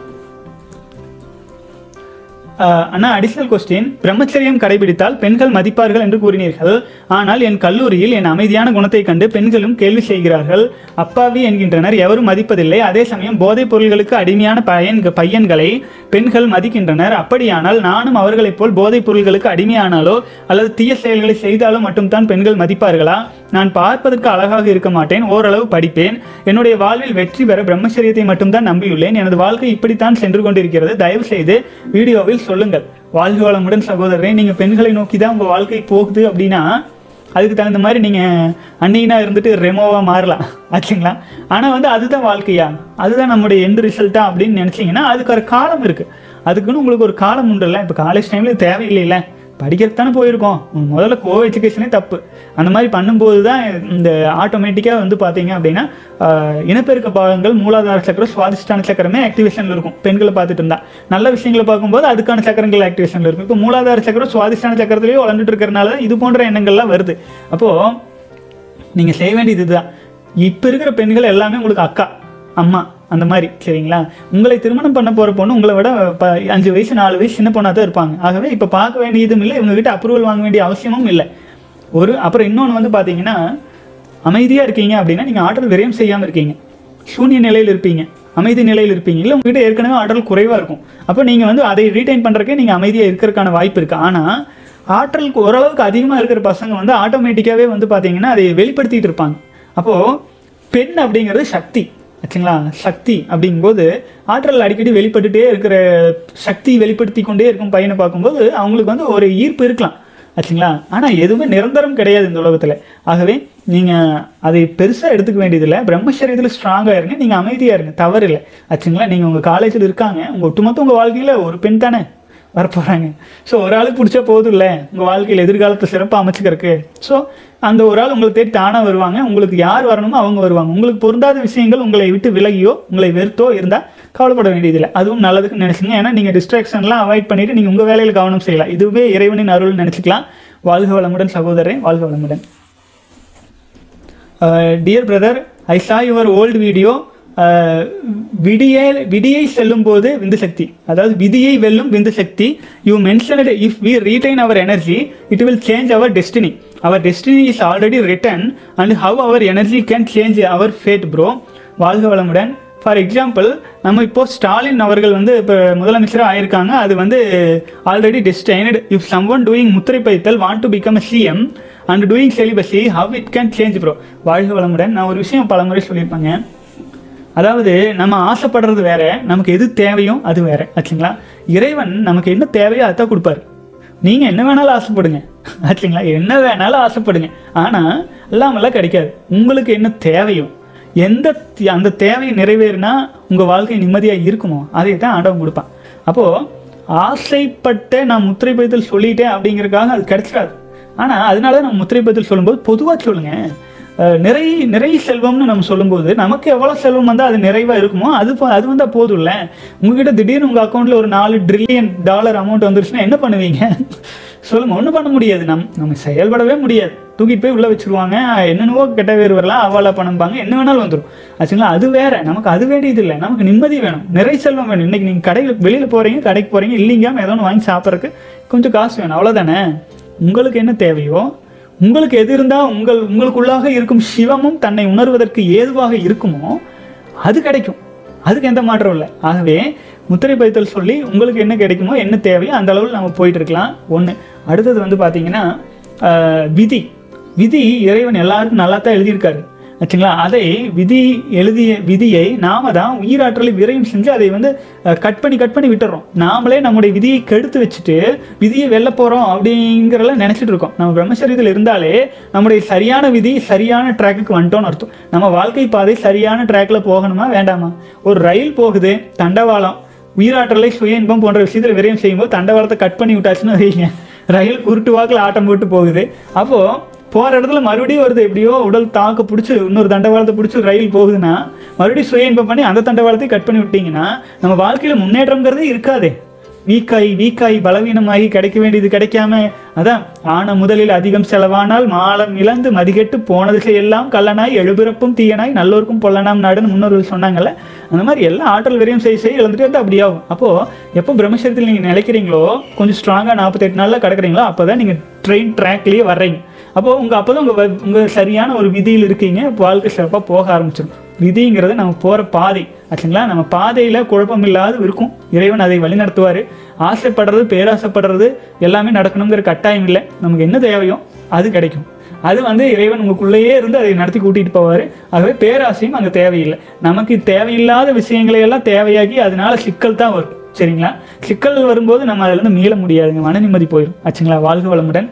Speaker 1: ஆஹ் அண்ணா அடிஷனல் கொஸ்டின் பிரம்மச்சரியம் கடைபிடித்தால் பெண்கள் மதிப்பார்கள் என்று கூறினீர்கள் ஆனால் என் கல்லூரியில் என் அமைதியான குணத்தை கண்டு பெண்களும் கேள்வி செய்கிறார்கள் அப்பாவி என்கின்றனர் எவரும் மதிப்பதில்லை அதே சமயம் போதைப் பொருள்களுக்கு அடிமையான பையன் பையன்களை பெண்கள் மதிக்கின்றனர் அப்படியானால் நானும் அவர்களைப் போல் போதைப் பொருள்களுக்கு அடிமையானாலோ அல்லது தீய செயல்களை செய்தாலோ மட்டும்தான் பெண்கள் மதிப்பார்களா நான் பார்ப்பதற்கு அழகாக இருக்க மாட்டேன் ஓரளவு படிப்பேன் என்னுடைய வாழ்வில் வெற்றி பெற பிரம்மச்சரியத்தை மட்டும்தான் நம்பியுள்ளேன் எனது வாழ்க்கை இப்படித்தான் சென்று கொண்டிருக்கிறது தயவு செய்து வீடியோவில் சொல்லுங்கள் வாழ்க வளமுடன் சகோதரரே நீங்க பெண்களை நோக்கி தான் உங்க வாழ்க்கை போகுது அப்படின்னா அதுக்கு தகுந்த மாதிரி நீங்க அன்னினா இருந்துட்டு ரெமோவா மாறலாம் ஆச்சுங்களா ஆனா வந்து அதுதான் வாழ்க்கையா அதுதான் நம்முடைய எண்ட் ரிசல்ட்டா அப்படின்னு நினைச்சீங்கன்னா அதுக்கு ஒரு காலம் இருக்கு அதுக்குன்னு உங்களுக்கு ஒரு காலம் உண்டுல்ல இப்போ காலேஜ் டைம்ல தேவையில்லைல்ல படிக்கிறது தானே போயிருக்கோம் உம் முதல்ல கோ எஜுகேஷனே தப்பு அந்த மாதிரி பண்ணும்போது தான் இந்த ஆட்டோமேட்டிக்காக வந்து பார்த்தீங்க அப்படின்னா ஆஹ், இனப்பெருக்க பாகங்கள் மூலாதார சக்கரம் சுவாதிஷ்டான சக்கரமே ஆக்டிவேஷனில் இருக்கும் பெண்களை பார்த்துட்டு இருந்தா நல்ல விஷயங்களை பார்க்கும்போது அதுக்கான சக்கரங்கள் ஆக்டிவேஷனில் இருக்கும் இப்போ மூலாதார சக்கரம் சுவாதிஷ்டான சக்கரத்திலேயே வளர்ந்துட்டு இருக்கிறனால தான் இது போன்ற எண்ணங்கள்லாம் வருது அப்போது நீங்கள் செய்ய வேண்டியது இதுதான் இப்போ இருக்கிற பெண்கள் எல்லாமே உங்களுக்கு அக்கா அம்மா அந்த மாதிரி சரிங்களா உங்களை திருமணம் பண்ண போகிற பொண்ணு உங்களை விட ப அஞ்சு வயசு நாலு வயசு சின்ன பொண்ணாக தான் இருப்பாங்க ஆகவே இப்போ பார்க்க வேண்டியதும் இல்லை இவங்ககிட்ட அப்ரூவல் வாங்க வேண்டிய அவசியமும் இல்லை ஒரு அப்புறம் இன்னொன்று வந்து பார்த்தீங்கன்னா அமைதியாக இருக்கீங்க அப்படின்னா நீங்கள் ஆற்றல் விரயம் செய்யாமல் இருக்கீங்க சூன்ய நிலையில் இருப்பீங்க அமைதி நிலையில் இருப்பீங்க இல்லை உங்ககிட்ட ஏற்கனவே ஆற்றல் குறைவாக இருக்கும் அப்போ நீங்கள் வந்து அதை ரீடைன் பண்ணுறக்கே நீங்கள் அமைதியாக இருக்கிறதுக்கான வாய்ப்பு இருக்குது ஆனால் ஆற்றலுக்கு ஓரளவுக்கு அதிகமாக இருக்கிற பசங்க வந்து ஆட்டோமேட்டிக்காகவே வந்து பார்த்தீங்கன்னா அதை வெளிப்படுத்திட்டு இருப்பாங்க அப்போது பெண் அப்படிங்கிறது சக்தி ஆச்சுங்களா சக்தி அப்படிங்கும்போது ஆற்றல் அடிக்கடி வெளிப்பட்டுட்டே இருக்கிற சக்தி வெளிப்படுத்தி கொண்டே இருக்கும் பையனை பார்க்கும்போது அவங்களுக்கு வந்து ஒரு ஈர்ப்பு இருக்கலாம் ஆச்சுங்களா ஆனால் எதுவுமே நிரந்தரம் கிடையாது இந்த உலகத்தில் ஆகவே நீங்கள் அதை பெருசாக எடுத்துக்க வேண்டியதில்லை பிரம்மச்சரியத்தில் ஸ்ட்ராங்காக இருங்க நீங்கள் அமைதியாக இருங்க தவறு இல்லை ஆச்சுங்களா நீங்கள் உங்கள் காலேஜில் இருக்காங்க உங்கள் ஒட்டுமொத்த உங்கள் வாழ்க்கையில் ஒரு பெண் தானே வரப்போகிறாங்க ஸோ ஒரு ஆளுக்கு பிடிச்சா போதும் இல்லை உங்கள் வாழ்க்கையில் எதிர்காலத்தை சிறப்பாக அமைச்சுக்கிறதுக்கு ஸோ அந்த ஒரு ஆள் உங்களை தேடி தானாக வருவாங்க உங்களுக்கு யார் வரணுமோ அவங்க வருவாங்க உங்களுக்கு பொருந்தாத விஷயங்கள் உங்களை விட்டு விலகியோ உங்களை வெறுத்தோ இருந்தால் கவலைப்பட வேண்டியதில்லை அதுவும் நல்லதுக்கு நினைச்சுங்க ஏன்னா நீங்கள் டிஸ்ட்ராக்ஷன்லாம் அவாய்ட் பண்ணிட்டு நீங்கள் உங்கள் வேலையில் கவனம் செய்யலாம் இதுவே இறைவனின் அருள் நினச்சிக்கலாம் வாழ்க வளமுடன் சகோதரன் வாழ்க வளமுடன் டியர் பிரதர் ஐ சா யுவர் ஓல்டு வீடியோ விடிய விடியை செல்லும் போது விந்து சக்தி அதாவது விதியை வெல்லும் விந்து சக்தி you mention if we retain our energy it will change our destiny our destiny is already written and how our energy can change our fate bro வாழ்க வளமுடன் ஃபார் எக்ஸாம்பிள் நம்ம இப்போ ஸ்டாலின் அவர்கள் வந்து இப்போ முதலமைச்சராக ஆயிருக்காங்க அது வந்து already destined if some one doing முத்திரை பைத்தல் want to become a CM and doing celibacy how it can change bro வாழ்க வளமுடன் நான் ஒரு விஷயம் பல முறை சொல்லியிருப்பேங்க அதாவது நம்ம ஆசைப்படுறது வேற நமக்கு எது தேவையோ அது வேற ஆச்சுங்களா இறைவன் நமக்கு என்ன தேவையோ அதான் கொடுப்பாரு நீங்கள் என்ன வேணாலும் ஆசைப்படுங்க ஆச்சுங்களா என்ன வேணாலும் ஆசைப்படுங்க ஆனால் எல்லாமெல்லாம் கிடைக்காது உங்களுக்கு என்ன தேவையோ எந்த தி- அந்த தேவை நிறைவேறினா உங்கள் வாழ்க்கை நிம்மதியாக இருக்குமோ அதை தான் ஆண்டவன் கொடுப்பான் அப்போது ஆசைப்பட்ட நான் முத்திரை பதில் சொல்லிட்டேன் அப்படிங்கறதுக்காக அது கிடைச்சிடாது ஆனால் அதனால நம்ம முத்திரை பதில் சொல்லும்போது பொதுவாக சொல்லுங்கள் அஹ் நிறை நிறை செல்வம்னு நம்ம சொல்லும்போது நமக்கு எவ்வளோ செல்வம் வந்தால் அது நிறைவாக இருக்குமோ அது போ- அது வந்தால் போதும்ல உங்ககிட்ட திடீர்னு உங்கள் அக்கௌண்ட்டில் ஒரு நாலு ட்ரில்லியன் டாலர் அமௌண்ட் வந்துருச்சுன்னா என்ன பண்ணுவீங்க சொல்லுங்க ஒன்றும் பண்ண முடியாது நம் நம்ம செயல்படவே முடியாது தூக்கிட்டு போய் உள்ள வச்சிருவாங்க என்னென்னவோ கெட்ட பேர் வரலாம் அவாலா பணம்பாங்க என்ன வேணாலும் வந்துடும் ஆச்சுங்களா அது வேற நமக்கு அது வேண்டியது இல்லை நமக்கு நிம்மதி வேணும் நிறை செல்வம் வேணும் இன்னைக்கு நீங்கள் கடையில் வெளியில் போறீங்க கடைக்கு போறீங்க இல்லைங்க ஏதோ ஒன்று வாங்கி சாப்பிட்றதுக்கு கொஞ்சம் காசு வேணும் அவ்வளோதானே உங்களுக்கு என்ன தேவையோ உங்களுக்கு எது இருந்தால் உங்கள் உங்களுக்குள்ளாக இருக்கும் சிவமும் தன்னை உணர்வதற்கு ஏதுவாக இருக்குமோ அது கிடைக்கும் அதுக்கு எந்த மாற்றம் இல்லை ஆகவே முத்திரை பதித்தல் சொல்லி உங்களுக்கு என்ன கிடைக்குமோ என்ன தேவையோ அந்த அளவில் நம்ம போயிட்டு இருக்கலாம் ஒன்று அடுத்தது வந்து பார்த்தீங்கன்னா ஆஹ், விதி விதி இறைவன் எல்லாருக்கும் நல்லா தான் எழுதியிருக்காரு ஆச்சுங்களா அதை விதி எழுதிய விதியை நாம தான் உயிராற்றலை விரையும் செஞ்சு அதை வந்து கட் பண்ணி கட் பண்ணி விட்டுறோம் நாமளே நம்முடைய விதியை கெடுத்து வச்சுட்டு விதியை வெல்ல போகிறோம் அப்படிங்கிறதெல்லாம் நினச்சிட்டு இருக்கோம் நம்ம பிரம்மச்சரியத்தில் இருந்தாலே நம்முடைய சரியான விதி சரியான ட்ராக்குக்கு வந்துட்டோம்னு அர்த்தம் நம்ம வாழ்க்கை பாதை சரியான ட்ராக்ல போகணுமா வேண்டாமா ஒரு ரயில் போகுது தண்டவாளம் உயிராற்றலை சுய இன்பம் போன்ற விஷயத்தில் விரயம் செய்யும்போது தண்டவாளத்தை கட் பண்ணி விட்டாச்சுன்னு வைங்க ரயில் குருட்டு வாக்கில் ஆட்டம் போட்டு போகுது அப்போது போகிற இடத்துல மறுபடியும் வருது எப்படியோ உடல் தாக்கு பிடிச்சி இன்னொரு தண்டவாளத்தை பிடிச்சி ரயில் போகுதுன்னா மறுபடியும் சுய இன்பம் பண்ணி அந்த தண்டவாளத்தை கட் பண்ணி விட்டீங்கன்னா நம்ம வாழ்க்கையில் முன்னேற்றம்ங்கிறதே இருக்காதே வீக்காய் வீக்காய் பலவீனமாகி கிடைக்க வேண்டியது கிடைக்காம அதான் ஆன முதலில் அதிகம் செலவானால் மாலம் இழந்து மதிகெட்டு போனது எல்லாம் கள்ளனாய் எழுபிறப்பும் தீயனாய் நல்லோருக்கும் பொல்லனாம் நாடுன்னு முன்னோர்கள் சொன்னாங்கல்ல அந்த மாதிரி எல்லா ஆற்றல் விரையும் செய்ய செய்ய இழந்துட்டு வந்து அப்படி ஆகும் அப்போ எப்போ பிரம்மச்சரியத்தில் நீங்கள் நிலைக்கிறீங்களோ கொஞ்சம் ஸ்ட்ராங்காக நாற்பத்தெட்டு நாளில் கிடக்குறீங்களோ அப்போ தான் நீங்கள் ட்ரெயின் ட்ராக்லேயே வர்றீங்க அப்போ உங்கள் அப்போ தான் உங்கள் உங்கள் சரியான ஒரு விதியில் இருக்கீங்க வாழ்க்கை சிறப்பாக போக ஆரம்பிச்சிடும் விதிங்கிறது நம்ம போகிற பாதை ஆச்சுங்களா நம்ம பாதையில் குழப்பம் இல்லாத இருக்கும் இறைவன் அதை வழிநடத்துவார் ஆசைப்படுறது பேராசைப்படுறது எல்லாமே நடக்கணுங்கிற கட்டாயம் இல்லை நமக்கு என்ன தேவையோ அது கிடைக்கும் அது வந்து இறைவன் உங்களுக்குள்ளேயே இருந்து அதை நடத்தி கூட்டிகிட்டு போவார் ஆகவே பேராசையும் அங்கே தேவையில்லை நமக்கு தேவையில்லாத விஷயங்களை எல்லாம் தேவையாகி அதனால சிக்கல் தான் வரும் சரிங்களா சிக்கல் வரும்போது நம்ம அதிலிருந்து மீள முடியாதுங்க மன நிம்மதி போயிடும் ஆச்சுங்களா வாழ்க வளமுடன்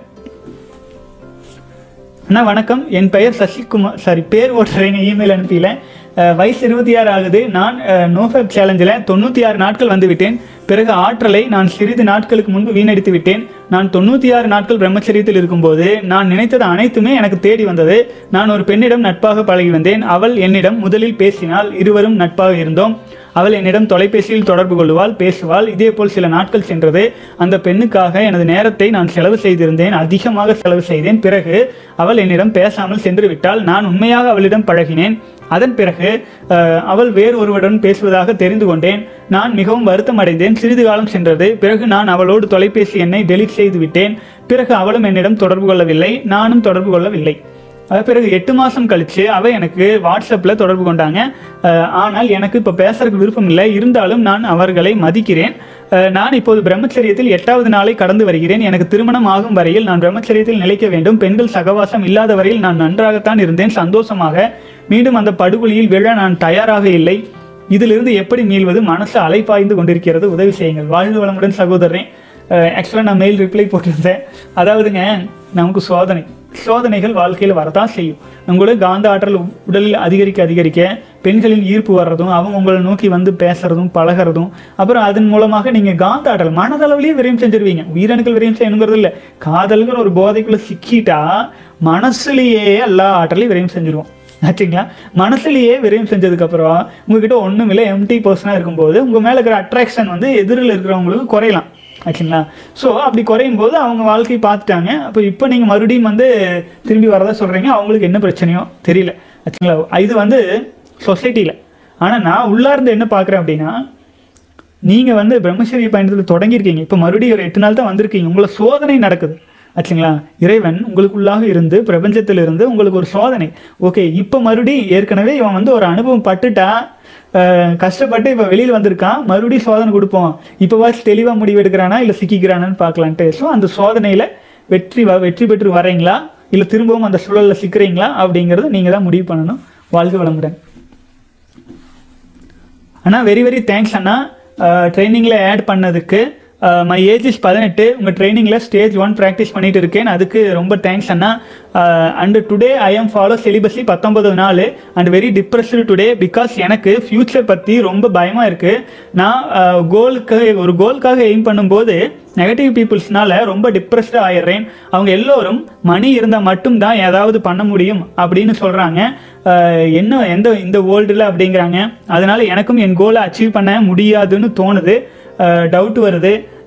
Speaker 1: அண்ணா வணக்கம் என் பெயர் சசிகுமார் சாரி பேர் ஓட்டுறேங்க இமெயில் அனுப்பியில அஹ், வயசு இருபத்தி ஆறு ஆகுது நான் நோஃபேப் சேலஞ்சில் தொண்ணூற்றி ஆறு நாட்கள் வந்து விட்டேன் பிறகு ஆற்றலை நான் சிறிது நாட்களுக்கு முன்பு வீணடித்து விட்டேன் நான் தொண்ணூற்றி ஆறு நாட்கள் பிரம்மச்சரியத்தில் இருக்கும்போது நான் நினைத்தது அனைத்துமே எனக்கு தேடி வந்தது நான் ஒரு பெண்ணிடம் நட்பாக பழகி வந்தேன் அவள் என்னிடம் முதலில் பேசினால் இருவரும் நட்பாக இருந்தோம் அவள் என்னிடம் தொலைபேசியில் தொடர்பு கொள்வாள் பேசுவாள் இதேபோல் சில நாட்கள் சென்றது அந்த பெண்ணுக்காக எனது நேரத்தை நான் செலவு செய்திருந்தேன் அதிகமாக செலவு செய்தேன் பிறகு அவள் என்னிடம் பேசாமல் சென்று விட்டால் நான் உண்மையாக அவளிடம் பழகினேன் அதன் பிறகு அஹ், அவள் வேறு ஒருவருடன் பேசுவதாக தெரிந்து கொண்டேன் நான் மிகவும் வருத்தம் அடைந்தேன் சிறிது காலம் சென்றது பிறகு நான் அவளோடு தொலைபேசி எண்ணை டெலீட் செய்து விட்டேன் பிறகு அவளும் என்னிடம் தொடர்பு கொள்ளவில்லை நானும் தொடர்பு கொள்ளவில்லை அது பிறகு எட்டு மாதம் கழிச்சு அவ எனக்கு வாட்ஸ்அப்பில் தொடர்பு கொண்டாங்க அஹ், ஆனால் எனக்கு இப்போ பேசுறதுக்கு விருப்பம் இல்லை இருந்தாலும் நான் அவர்களை மதிக்கிறேன் அஹ், நான் இப்போது பிரம்மச்சரியத்தில் எட்டாவது நாளை கடந்து வருகிறேன் எனக்கு திருமணம் ஆகும் வரையில் நான் பிரம்மச்சரியத்தில் நிலைக்க வேண்டும் பெண்கள் சகவாசம் இல்லாத வரையில் நான் நன்றாகத்தான் இருந்தேன் சந்தோஷமாக மீண்டும் அந்த படுகொலியில் விழ நான் தயாராக இல்லை இதிலிருந்து எப்படி மீள்வது மனசு அலைப்பாய்ந்து கொண்டிருக்கிறது உதவி செய்யுங்கள் வாழ்வு வளமுடன் சகோதரன் ஆக்சுவலாக நான் மெயில் ரிப்ளை போட்டிருந்தேன் அதாவதுங்க நமக்கு சோதனை சோதனைகள் வாழ்க்கையில் வரதான் செய்யும் உங்களோட காந்த ஆற்றல் உடலில் அதிகரிக்க அதிகரிக்க பெண்களின் ஈர்ப்பு வர்றதும் அவங்க உங்களை நோக்கி வந்து பேசுறதும் பழகுறதும் அப்புறம் அதன் மூலமாக நீங்கள் காந்த ஆற்றல் மனதளவுலேயே விரயம் செஞ்சிருவீங்க உயிரணுக்கள் விரயம் செய்யணுங்கிறது இல்லை காதல்கிற ஒரு போதைக்குள்ளே சிக்கிட்டா மனசுலேயே எல்லா ஆற்றலையும் விரயம் செஞ்சிருவோம் ஆச்சுங்களா மனசுலயே விரயம் செஞ்சதுக்கப்புறம் உங்ககிட்ட ஒன்றும் இல்லை எம்டி பர்சனாக இருக்கும்போது உங்கள் மேலே இருக்கிற அட்ராக்ஷன் வந்து எதிரில் இருக்கிறவங்களுக்கு குறையலாம் ஆச்சுங்களா ஸோ அப்படி குறையும் போது அவங்க வாழ்க்கை பார்த்துட்டாங்க அப்போ இப்போ நீங்கள் மறுபடியும் வந்து திரும்பி வரதா சொல்கிறீங்க அவங்களுக்கு என்ன பிரச்சனையோ தெரியல ஆச்சுங்களா இது வந்து சொசைட்டியில் ஆனால் நான் உள்ளார்ந்து என்ன பார்க்குறேன் அப்படின்னா நீங்கள் வந்து பிரம்மச்சரிய பயணத்தில் தொடங்கியிருக்கீங்க இப்போ மறுபடியும் ஒரு எட்டு நாள் தான் வந்திருக்கீங்க உங்களை சோதனை நடக்குது ஆச்சுங்களா இறைவன் உங்களுக்குள்ளாக இருந்து பிரபஞ்சத்தில் இருந்து உங்களுக்கு ஒரு சோதனை ஓகே இப்போ மறுபடியும் ஏற்கனவே இவன் வந்து ஒரு அனுபவம் பட்டுட்டா அஹ், கஷ்டப்பட்டு இப்போ வெளியில் வந்திருக்கான் மறுபடியும் சோதனை கொடுப்போம் இப்போ வாச்சு தெளிவாக முடிவு எடுக்கிறானா இல்லை சிக்கிக்கிறானான்னு பார்க்கலான்ட்டு ஸோ அந்த சோதனையில் வெற்றி வ வெற்றி பெற்று வரீங்களா இல்லை திரும்பவும் அந்த சூழலில் சிக்கிறீங்களா அப்படிங்கிறது நீங்கள் தான் முடிவு பண்ணணும் வாழ்க வளமுடன் அண்ணா வெரி வெரி தேங்க்ஸ் அண்ணா ட்ரைனிங்கில் ஆட் பண்ணதுக்கு மை ஏஜ் இஸ் பதினெட்டு உங்கள் ட்ரைனிங்கில் ஸ்டேஜ் ஒன் ப்ராக்டிஸ் பண்ணிட்டு இருக்கேன் அதுக்கு ரொம்ப தேங்க்ஸ் அண்ணா and today I am follow celibacy பத்தொன்பது நாள் and very depressed today because எனக்கு ஃப்யூச்சர் பற்றி ரொம்ப பயமாக இருக்குது நான் கோலுக்கு ஒரு கோலுக்காக எய்ம் பண்ணும்போது நெகட்டிவ் பீப்புள்ஸ்னால ரொம்ப டிப்ரெஸ்டாக ஆயிடுறேன் அவங்க எல்லோரும் மணி இருந்தால் மட்டும்தான் ஏதாவது பண்ண முடியும் அப்படின்னு சொல்கிறாங்க என்ன எந்த இந்த வேர்ல்டில் அப்படிங்கிறாங்க அதனால எனக்கும் என் கோலை அச்சீவ் பண்ண முடியாதுன்னு தோணுது டவுட் வருது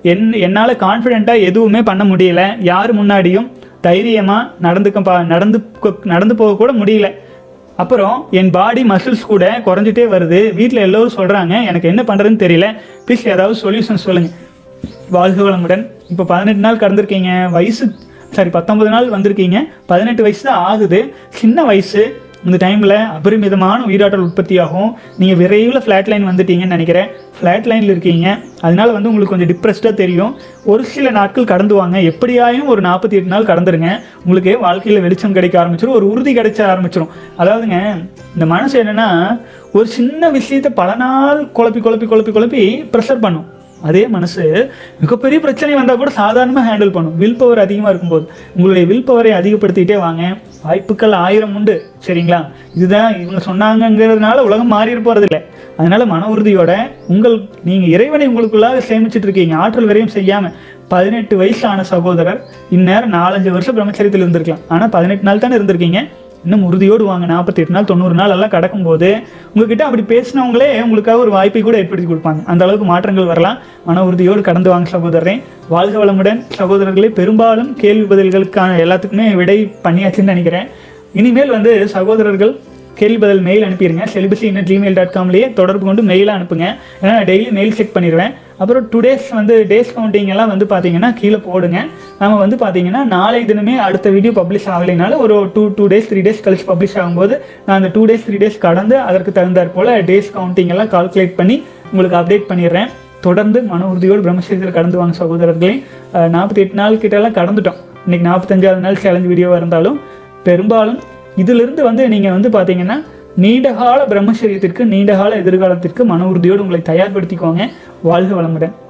Speaker 1: என் என்னால் கான்ஃபிடெண்ட்டாக எதுவுமே பண்ண முடியல யார் முன்னாடியும் தைரியமாக நடந்துக்க பா நடந்து கொ- நடந்து போக கூட முடியல அப்புறம் என் பாடி மசில்ஸ் கூட குறைஞ்சிட்டே வருது வீட்டில் எல்லோரும் சொல்கிறாங்க எனக்கு என்ன பண்ணுறதுன்னு தெரியல ப்ளீஸ் ஏதாவது சொல்யூஷன் சொல்லுங்கள் வாழ்க வளமுடன் இப்போ பதினெட்டு நாள் கடந்திருக்கீங்க வயசு சாரி பத்தொன்பது நாள் வந்திருக்கீங்க பதினெட்டு வயசு தான் ஆகுது சின்ன வயசு இந்த டைமில் அபரிமிதமான உயிராற்றல் உற்பத்தியாகும் நீங்கள் விரைவில் ஃப்ளாட் லைன் வந்துட்டீங்கன்னு நினைக்கிறேன் ஃப்ளாட் லைனில் இருக்கீங்க அதனால வந்து உங்களுக்கு கொஞ்சம் டிப்ரெஸ்டாக தெரியும் ஒரு சில நாட்கள் கடந்து வாங்க எப்படியாயும் ஒரு நாற்பத்தி எட்டு நாள் கடந்துருங்க உங்களுக்கு வாழ்க்கையில் வெளிச்சம் கிடைக்க ஆரம்பிச்சிடும் ஒரு உறுதி கிடைச்ச ஆரம்பிச்சிடும் அதாவதுங்க இந்த மனசு என்னன்னா ஒரு சின்ன விஷயத்தை பல நாள் குழப்பி குழப்பி குழப்பி குழப்பி ப்ரெஷர் பண்ணும் அதே மனசு மிகப்பெரிய பிரச்சனை வந்தால் கூட சாதாரணமாக ஹேண்டில் பண்ணும் வில் பவர் அதிகமாக இருக்கும்போது உங்களுடைய வில் பவரை அதிகப்படுத்திக்கிட்டே வாங்க வாய்ப்புகள் ஆயிரம் உண்டு சரிங்களா இதுதான் இவங்க சொன்னாங்கங்கிறதுனால உலகம் மாறி போகிறதில்ல அதனால மன உறுதியோட உங்கள் நீங்கள் இறைவனை உங்களுக்குள்ளாக சேமிச்சிட்டு இருக்கீங்க ஆற்றல் வரையும் செய்யாமல் பதினெட்டு வயசான சகோதரர் இந்நேரம் நாலஞ்சு வருஷம் பிரம்மச்சரியத்தில் இருந்திருக்கலாம் ஆனால் பதினெட்டு நாள் தானே இருந்திருக்கீங்க இன்னும் உறுதியோடு வாங்க நாற்பத்தி எட்டு நாள் தொண்ணூறு நாள் எல்லாம் கடக்கும்போது உங்ககிட்ட அப்படி பேசினவங்களே உங்களுக்காக ஒரு வாய்ப்பை கூட ஏற்படுத்தி கொடுப்பாங்க அந்த அளவுக்கு மாற்றங்கள் வரலாம் மன உறுதியோடு கடந்து வாங்க சகோதரரே வாழ்க வளமுடன் சகோதரர்களே பெரும்பாலும் கேள்வி பதில்களுக்கான எல்லாத்துக்குமே விடை பண்ணியாச்சுன்னு நினைக்கிறேன் இனிமேல் வந்து சகோதரர்கள் கேள்வி பதில் மெயில் அனுப்பிடுங்க செலிபசி இன்னும் ஜிமெயில் டாட் காம்லேயே தொடர்பு கொண்டு மெயிலாக அனுப்புங்க ஏன்னா நான் டெய்லி மெயில் செக் பண்ணிடுவேன் அப்புறம் டூ டேஸ் வந்து டேஸ் கவுண்டிங் எல்லாம் வந்து பார்த்தீங்கன்னா கீழே போடுங்க நம்ம வந்து பார்த்தீங்கன்னா நாளை தினமே அடுத்த வீடியோ பப்ளிஷ் ஆகலைனாலும் ஒரு two two days three days கழிச்சு பப்ளிஷ் ஆகும்போது நான் அந்த டூ டேஸ் த்ரீ டேஸ் கடந்து அதற்கு தகுந்தாற் போல் டேஸ் கவுண்டிங் எல்லாம் கால்குலேட் பண்ணி உங்களுக்கு அப்டேட் பண்ணிடுறேன் தொடர்ந்து மன உறுதியோடு பிரம்மசரீரத்தில் கடந்து வாங்க சகோதரர்களே நாற்பத்தி எட்டு நாள் கிட்ட எல்லாம் கடந்துட்டோம் இன்னைக்கு நாற்பத்தஞ்சாவது நாள் சேலஞ்ச் வீடியோவாக இருந்தாலும் பெரும்பாலும் இதிலிருந்து வந்து நீங்கள் வந்து பார்த்தீங்கன்னா நீண்டகால பிரம்மச்சரியத்திற்கு நீண்டகால எதிர்காலத்திற்கு மன உறுதியோடு உங்களை தயார்படுத்திக்கோங்க வாழ்க வளமுடன்